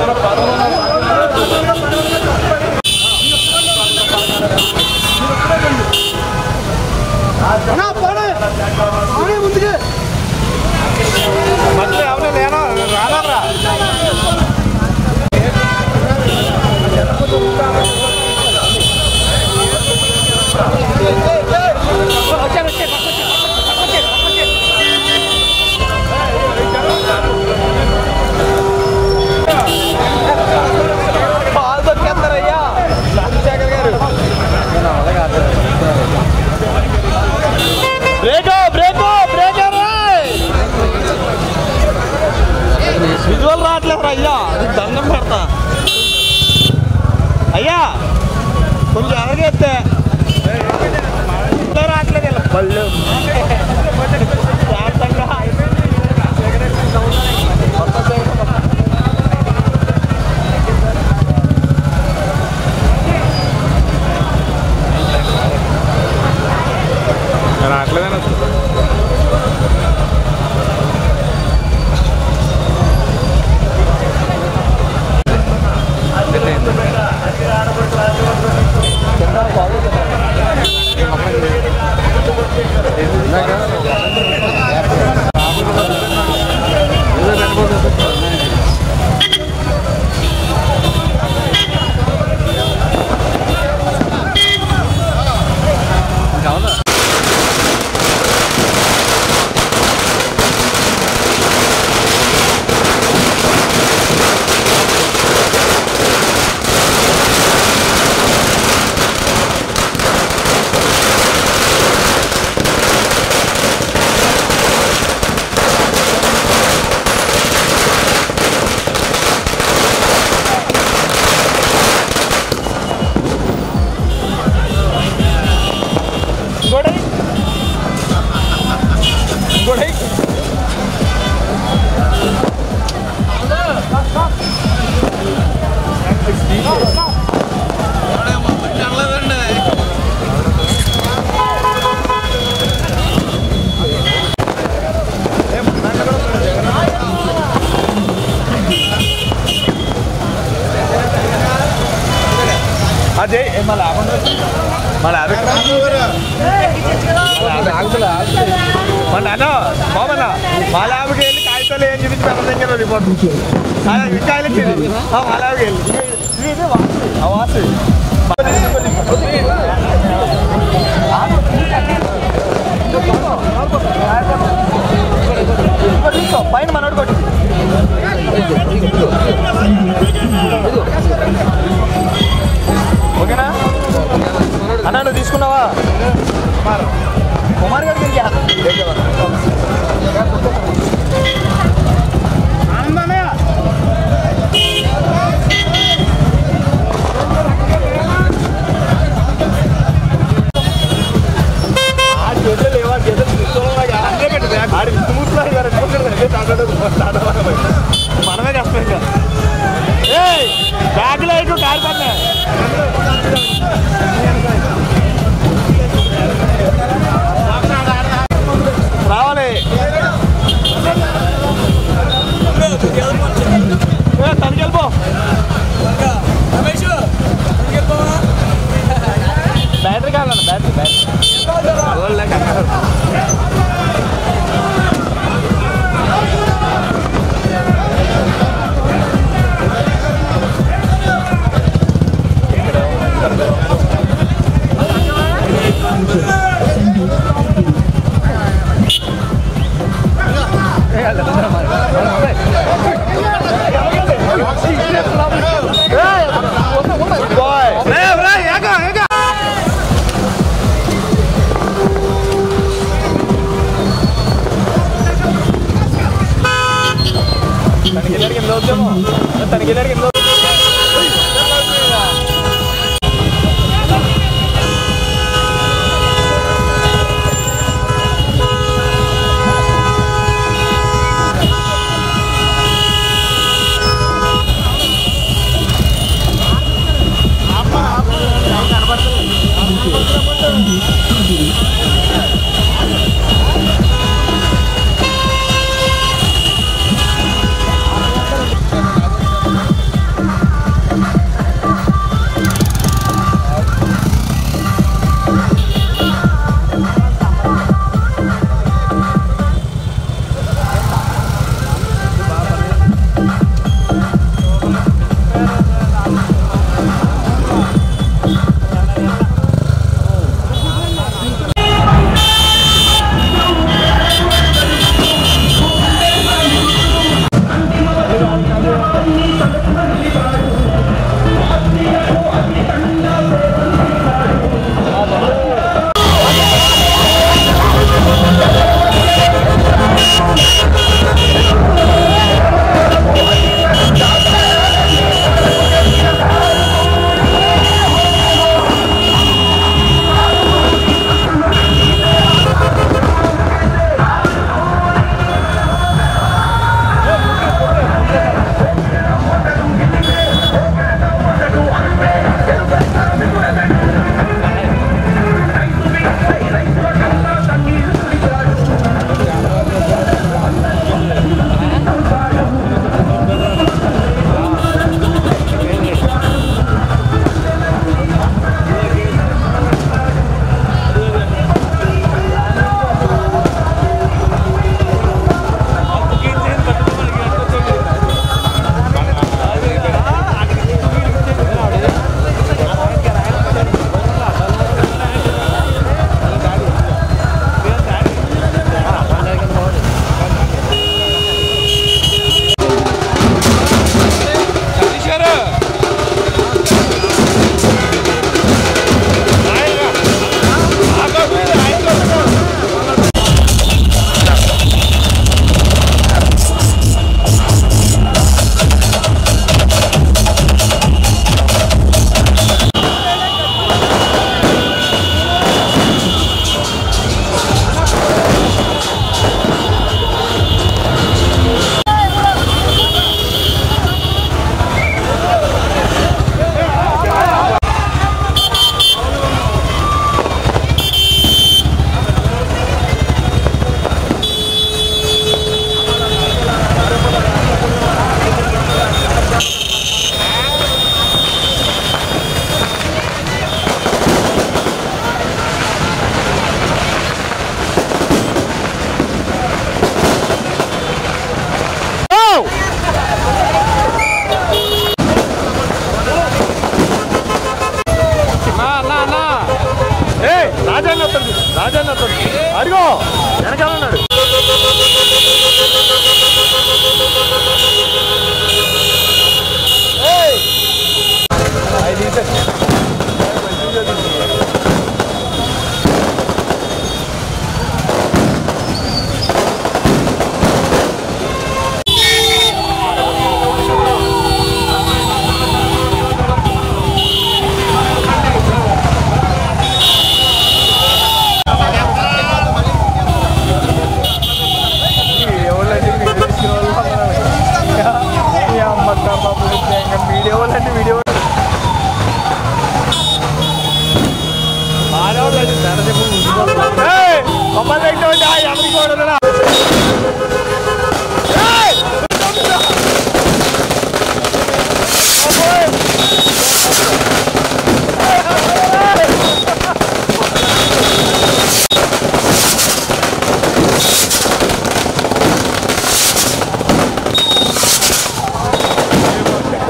Speaker 1: మధ్యలో ఎవరు లేనా రానరా పాలు దొరికేస్తారయ్యా రాజశేఖర్ గారు బ్రేక్ బ్రేక్ బ్రేక్ విజువల్ రావట్లేదు అయ్యా నీకు దండం పెడతా అయ్యా కొంచెం ఎలాగేస్తే రావట్లేదు ఇలా పళ్ళు శాంతంగా మొత్తం చేయడం.
Speaker 2: రావట్లేదని అసలు
Speaker 1: ఇంకోటి ఇంకోటి అదే మళ్ళీ మళ్ళీ మన అన్న మామన్న మా ల్యాబ్కి వెళ్ళి కాగితాలు ఏం చూపించి పెద్ద దగ్గర రిపోర్ట్ కాయలు ఇచ్చింది మా ల్యాబ్కి వెళ్ళి ఇది- ఇది వాసు ఆ వాసు తీసుకో పైన మనోడు కొట్టి ఓకేనా అన్న నువ్వు తీసుకున్నావా కుమార్ గారు తిరిగి మనమే కష్టం ఇంకా బ్యాగ్లో ఇటు కారు పన్నా రావాలి ఏ, తనకి వెళ్ళిపో బ్యాటరీ కావాలన్న బ్యాటరీ బ్యాటరీ అవ్వలే కంగారు. బాయ్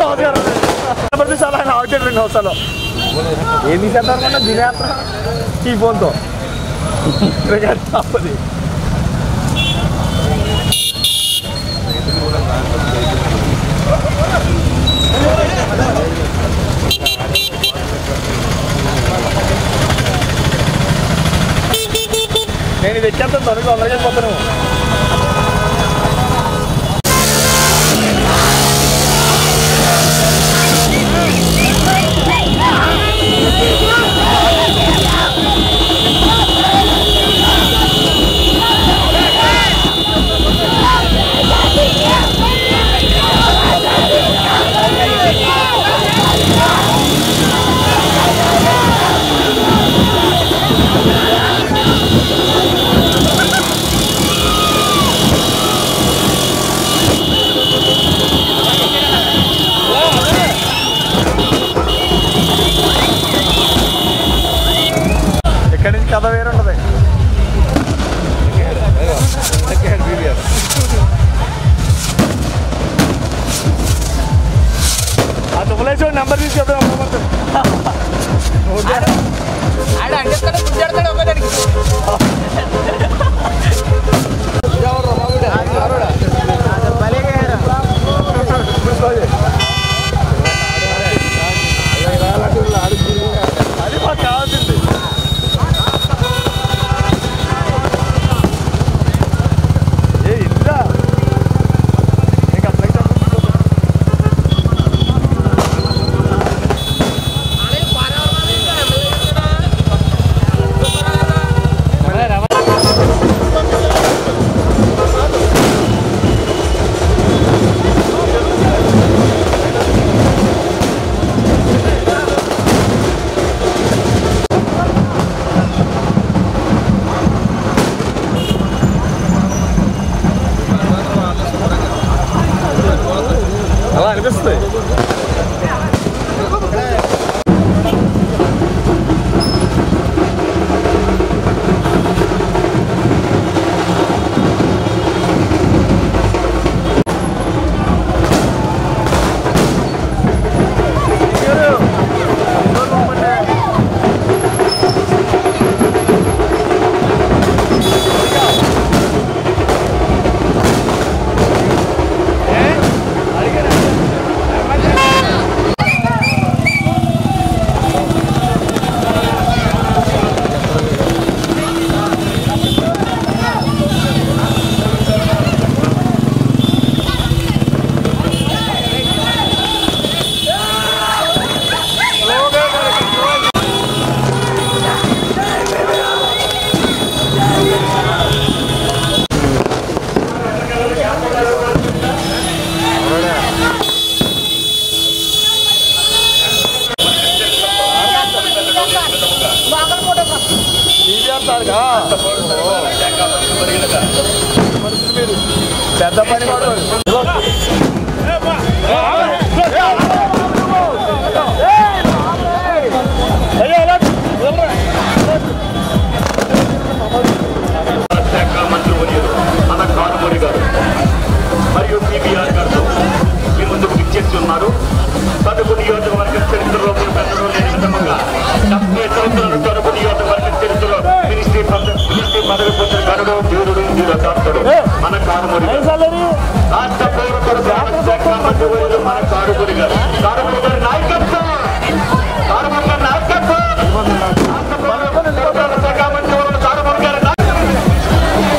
Speaker 1: నమస్కారం ప్రతిసారి ఆయన అవుతాడు రెండు అవసరాలు ఏం తీసేద్దాం కన్నా దినేస్తా ఈ ఫోన్తో క్రికెట్ తప్పది నేను ఇది ఎక్కేస్తాను త్వరగా అలాగే పోతాను ఇక్కడి నుంచి కథ వేరే ఉంటుంది ఆ దుబ్బలేసి నెంబర్ తీసి చెప్పడం అది మాకు కావాల్సింది ఏ ఇంత నీకు అట్లయితే అలా అనిపిస్తుంది టీవీఆర్ సార్గా పెద్ద పని వాడు
Speaker 3: శాఖ మంత్రివర్యులు మన కారుమూరి గారు మరియు పీబీఆర్ గారు మీ ముందుకు విచ్చేసి ఉన్నారు తదుపు నియోజకవర్గ చరిత్రలో మీరు పెద్దలు లేని విధముగా డెబ్బై సంవత్సరాల తరపు నియోజకవర్గ చరిత్రలో మినిస్ట్రీ పద- మినిస్ట్రీ పదవి పొందిన గరుడు వీరుడు వీరదాస్తుడు మన కారుమూరి గారు రాష్ట్ర పౌర సరఫరాల శాఖ మంత్రివర్యులు మన కారుమూరి గారు కారుమూరి గారి నాయకత్వం కారుమూరి గారి నాయకత్వం రాష్ట్ర పౌర సరఫరాల శాఖ మంత్రివర్యులు కారుమూరి గారి నాయకత్వం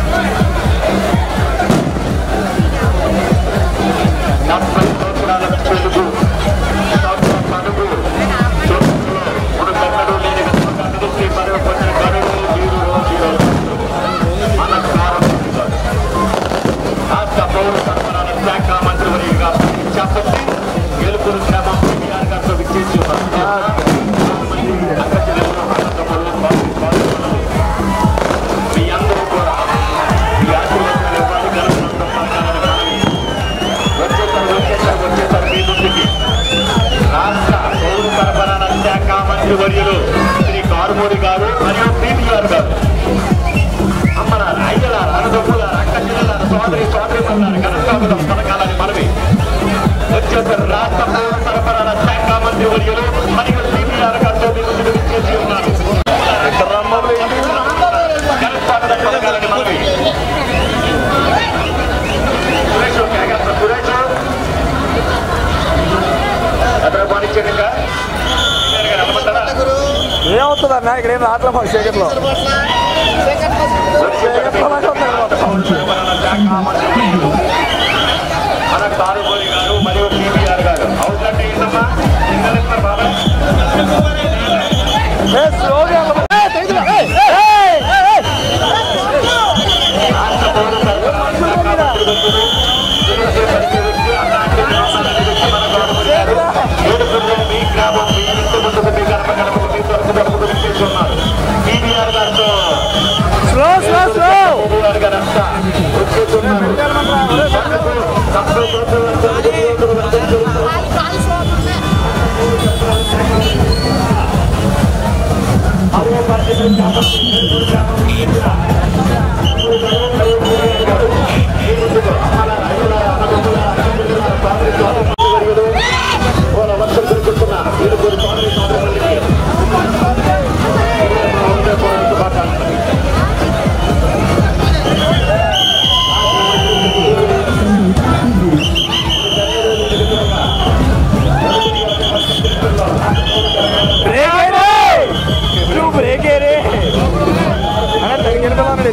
Speaker 3: డెబ్బై సంవత్సరాల తెలుగు సంవత్సరం పలుగు చరిత్రలో మునుపెన్నడూ లేని విధంగా మినిస్ట్రీ పదవి పొందిన గరుడు వీరుడు వీరుడు మన కారుమూరి గారు రాష్ట్ర పౌర సరఫరాల శాఖ మంత్రివర్యులుగా చెప్పండి గెలుపురు గ్రామం పీవీఆర్ గారితో విచ్చేసి ఉన్నారు అక్క చెల్లెలు, అన్నదమ్ములు, బాలు- బాలులు, మీ అందరూ కూడా ఈ ఆశీర్వాదాలు ఇవ్వాలి, గెలుపునందు పలకాలని మనవి. వచ్చేసారు వచ్చేసారు వచ్చేసారు మీ ముందుకి రాష్ట్ర పౌర సరఫరాల శాఖ మంత్రివర్యులు శ్రీ కారుమూరి గారు మరియు పీవీఆర్ గారు అమ్మలారా అయ్యలారా అన్నదమ్ములారా అక్క చెల్లెలారా సోదరి సోదరి మన్నారా ఘనస్వాగతం పలకాలని మనవి వచ్చేసారు రాష్ట్ర మంత్రివర్యులు మరియు సిపిఆర్ గారితో మీకు విచ్చేసి ఉన్నారు కరస్పాండెంట్ పలకాలని మనవి. సురేష్ ఓకే, అక్కడ సురేష్ అక్కడ పోనిచ్చాడు ఇంకా సీనియర్ గారు నిలబడ్డారా?
Speaker 1: ఏమవుతుంది అన్న ఇక్కడ ఏం రావట్లే మాకు చీకట్లో చీకట్లోనే ఉంది
Speaker 3: మన కారుగోరి గారు మరియు టీవీఆర్ గారు అవుతుందంటే ఏంటమ్మా సిగ్నల్ ఇస్తున్నారు బాబా
Speaker 1: ఏ, స్లోగా వెళ్ళమా. ఏ, తెగిదిరా. ఏ, ఏ, ఏ, ఏ, ఏ.
Speaker 3: రాష్ట్ర పౌర సరఫరాల శాఖ మంత్రి శ్రీమతి పరిచయవచ్చి అలాంటి గ్రామాల నుంచి మన గౌరవ గారు ఏడుగురు మీ గ్రామం మీ ఇంటి ముందుకు మీ గడప గడపకు మీ తరపు తరపుకు విచ్చేసి ఉన్నారు టీవీఆర్ గారితో
Speaker 1: స్లో స్లో స్లో
Speaker 3: టీవీఆర్ గారు అంతా వచ్చేసి ఉన్నారు పక్కకు తక్కువ ప్రభుత్వం
Speaker 1: బ్రేక్ ఏ రే. నువ్వు బ్రేక్ ఏ రే. అన్న, తగిలిపోదాం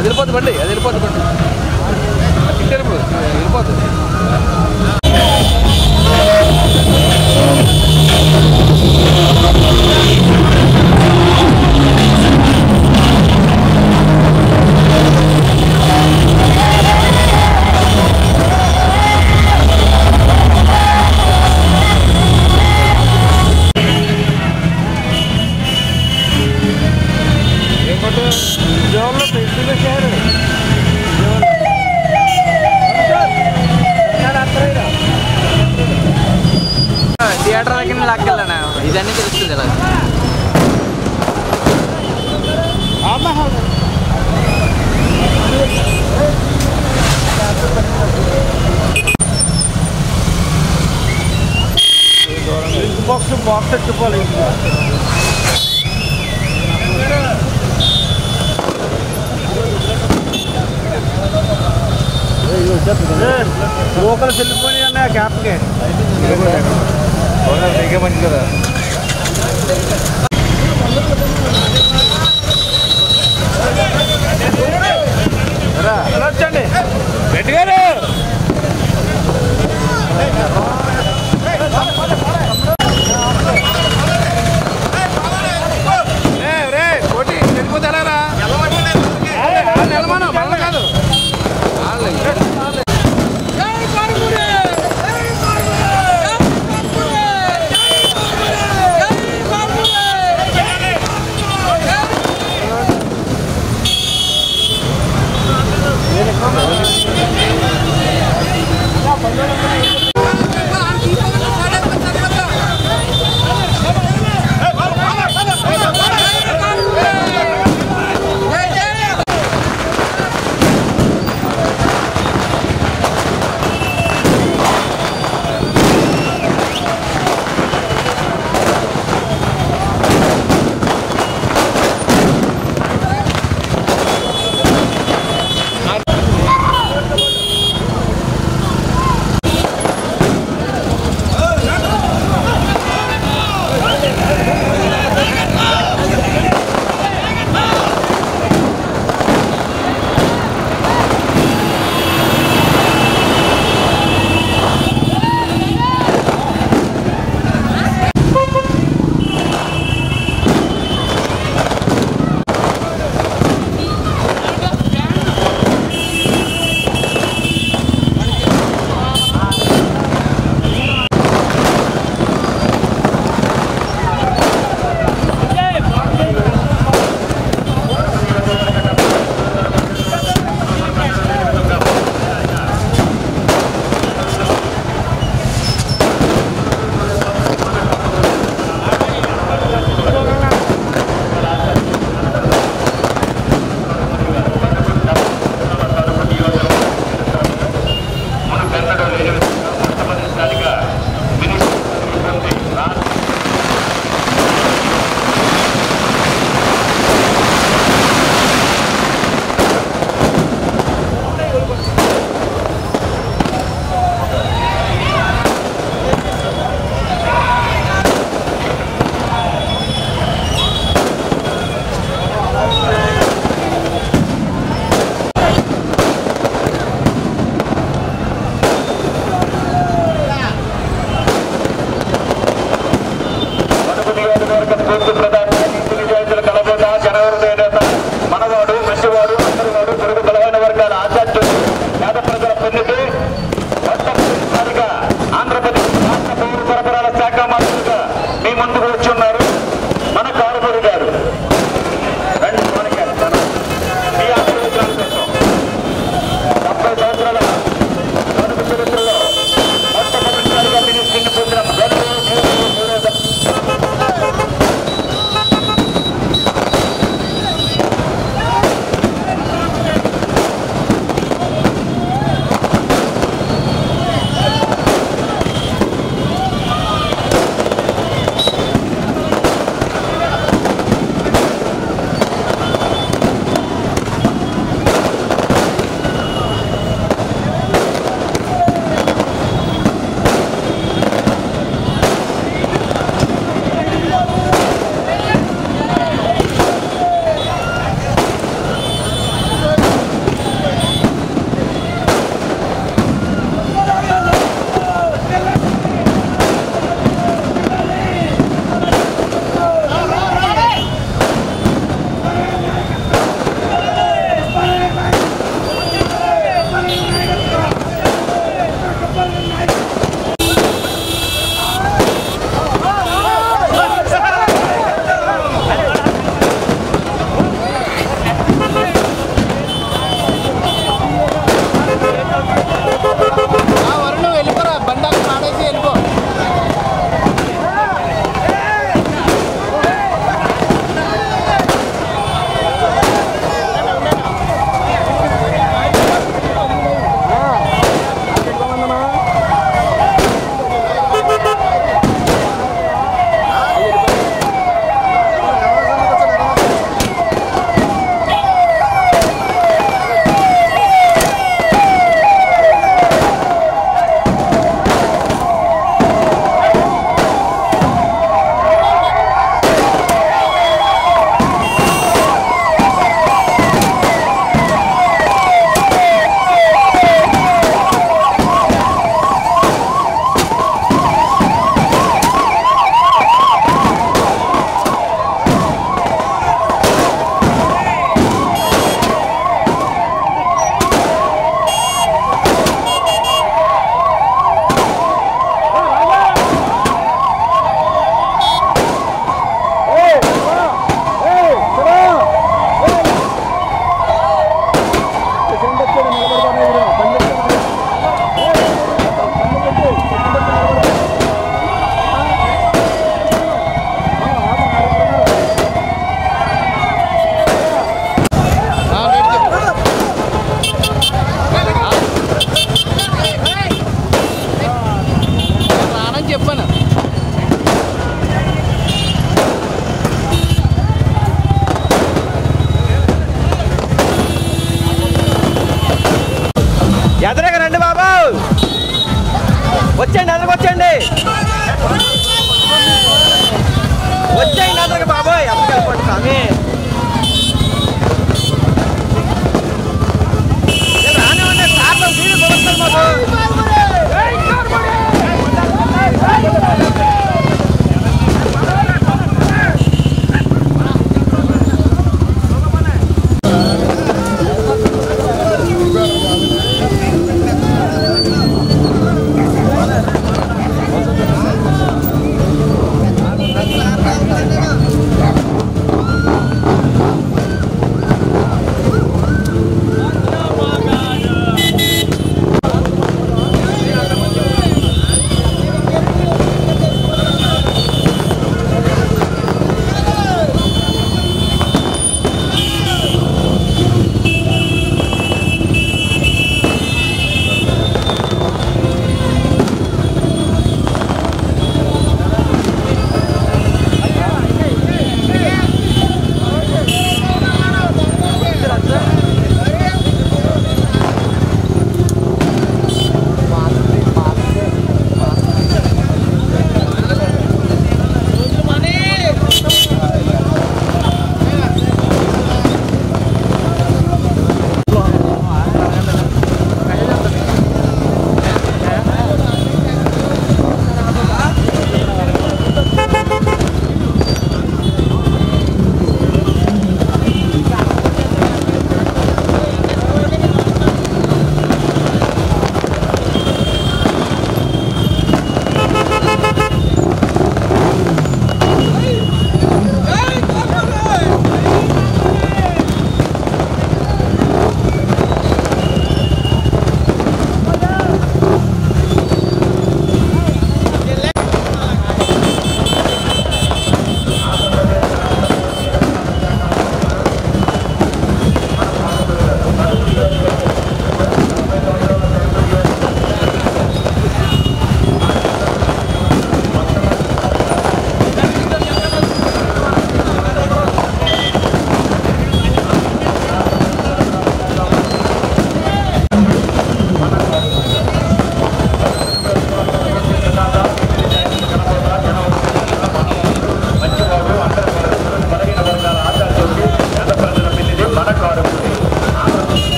Speaker 2: అది వెళ్ళిపోతుంది బండి అది వెళ్ళిపోతుంది బండి ఇటు వెళ్ళిపో వెళ్ళిపోతుంది ఏం కొట్టు
Speaker 1: జోన్లో పెట్టి పెట్టారు
Speaker 2: థియేటర్ దగ్గర లాక్కెళ్ళాను ఇదన్నీ తెలుస్తుంది ఇలా
Speaker 1: బాక్స్ బాక్స్ ఎట్టుకోవాలి లోకల్ వెళ్ళిపోయి అన్న క్యాప్కి
Speaker 2: దిగే మంచి కదా
Speaker 1: వచ్చండి
Speaker 2: రెడ్డి గారు రే, రే, కోటి, వెళ్ళిపోతే ఎలారా? వాళ్ళే, నిలమను, మనల్ని కాదు. వాళ్ళే.
Speaker 6: జై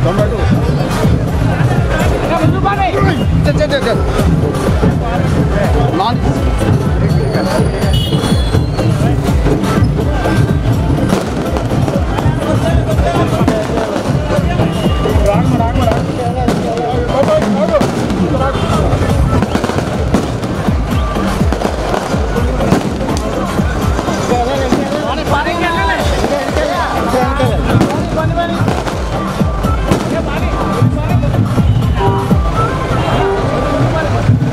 Speaker 1: ఆ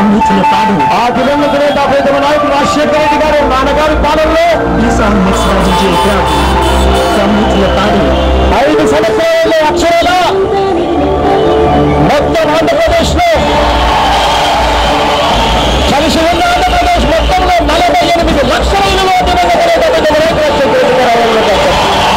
Speaker 6: సమ్మితులపాడు
Speaker 1: ఆ దివంగత నేత ప్రీతమ నాయకుడు రాజశేఖర రెడ్డి గారు నాన్నగారి పాలనలో
Speaker 6: కిసాన్ మెక్స్రాజు జయప్రాజ్ సమ్మితులపాడు
Speaker 1: ఐదు సంవత్సరాలలో అక్షరాల మొత్తం ఆంధ్రప్రదేశ్ లో కలిసి ఉన్న ఆంధ్రప్రదేశ్ మొత్తంలో నలభై ఎనిమిది లక్షల విలువ దివంగత నేత ప్రీతమ నాయకుడు రాజశేఖర రెడ్డి గారు అవలంబించారు.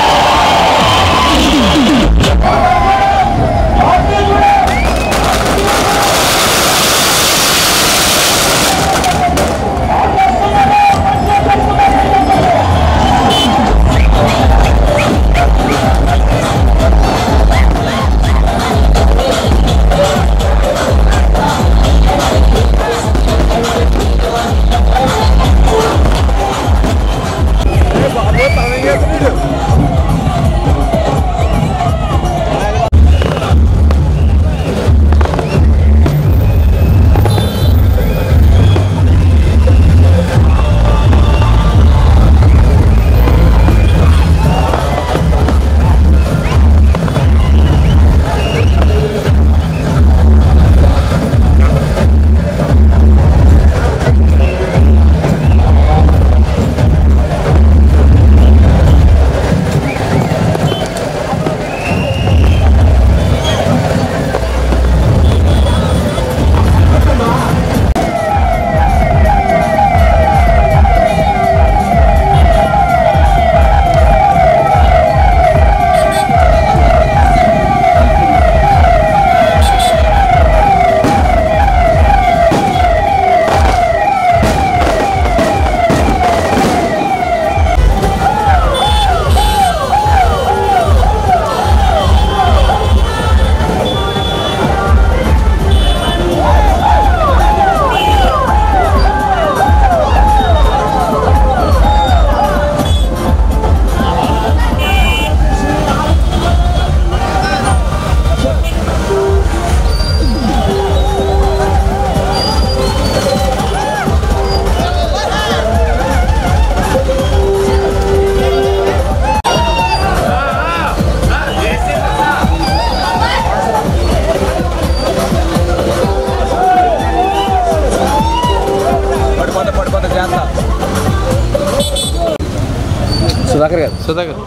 Speaker 2: సుధాకర్ గారు సుధాకర్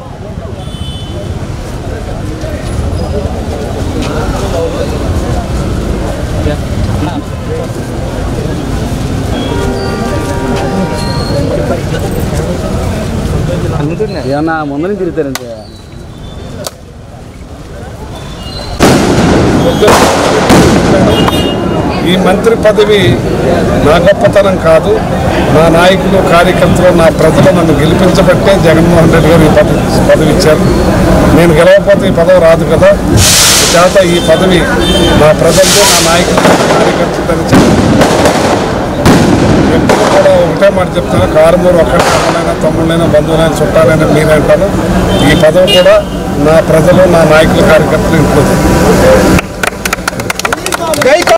Speaker 2: ఏమన్నా ముందని తిరుగుతారంటే
Speaker 7: ఈ మంత్రి పదవి నా గొప్పతనం కాదు నా నాయకులు కార్యకర్తలు నా ప్రజలు నన్ను గెలిపించబట్టే జగన్మోహన్ రెడ్డి గారు ఈ పదవి పదవి ఇచ్చారు నేను గెలవకపోతే ఈ పదవి రాదు కదా చేత ఈ పదవి నా ప్రజలతో నా నాయకులు కార్యకర్తలు ఎప్పుడు కూడా ఒకటే మాట చెప్తాను కారుమూరు ఒక్కటి అమ్మలైనా తమ్ముళ్ళైనా బంధువులైనా చుట్టాలైనా మీరంటాను ఈ పదవి కూడా నా ప్రజలు నా నాయకుల కార్యకర్తలు ఇంట్లో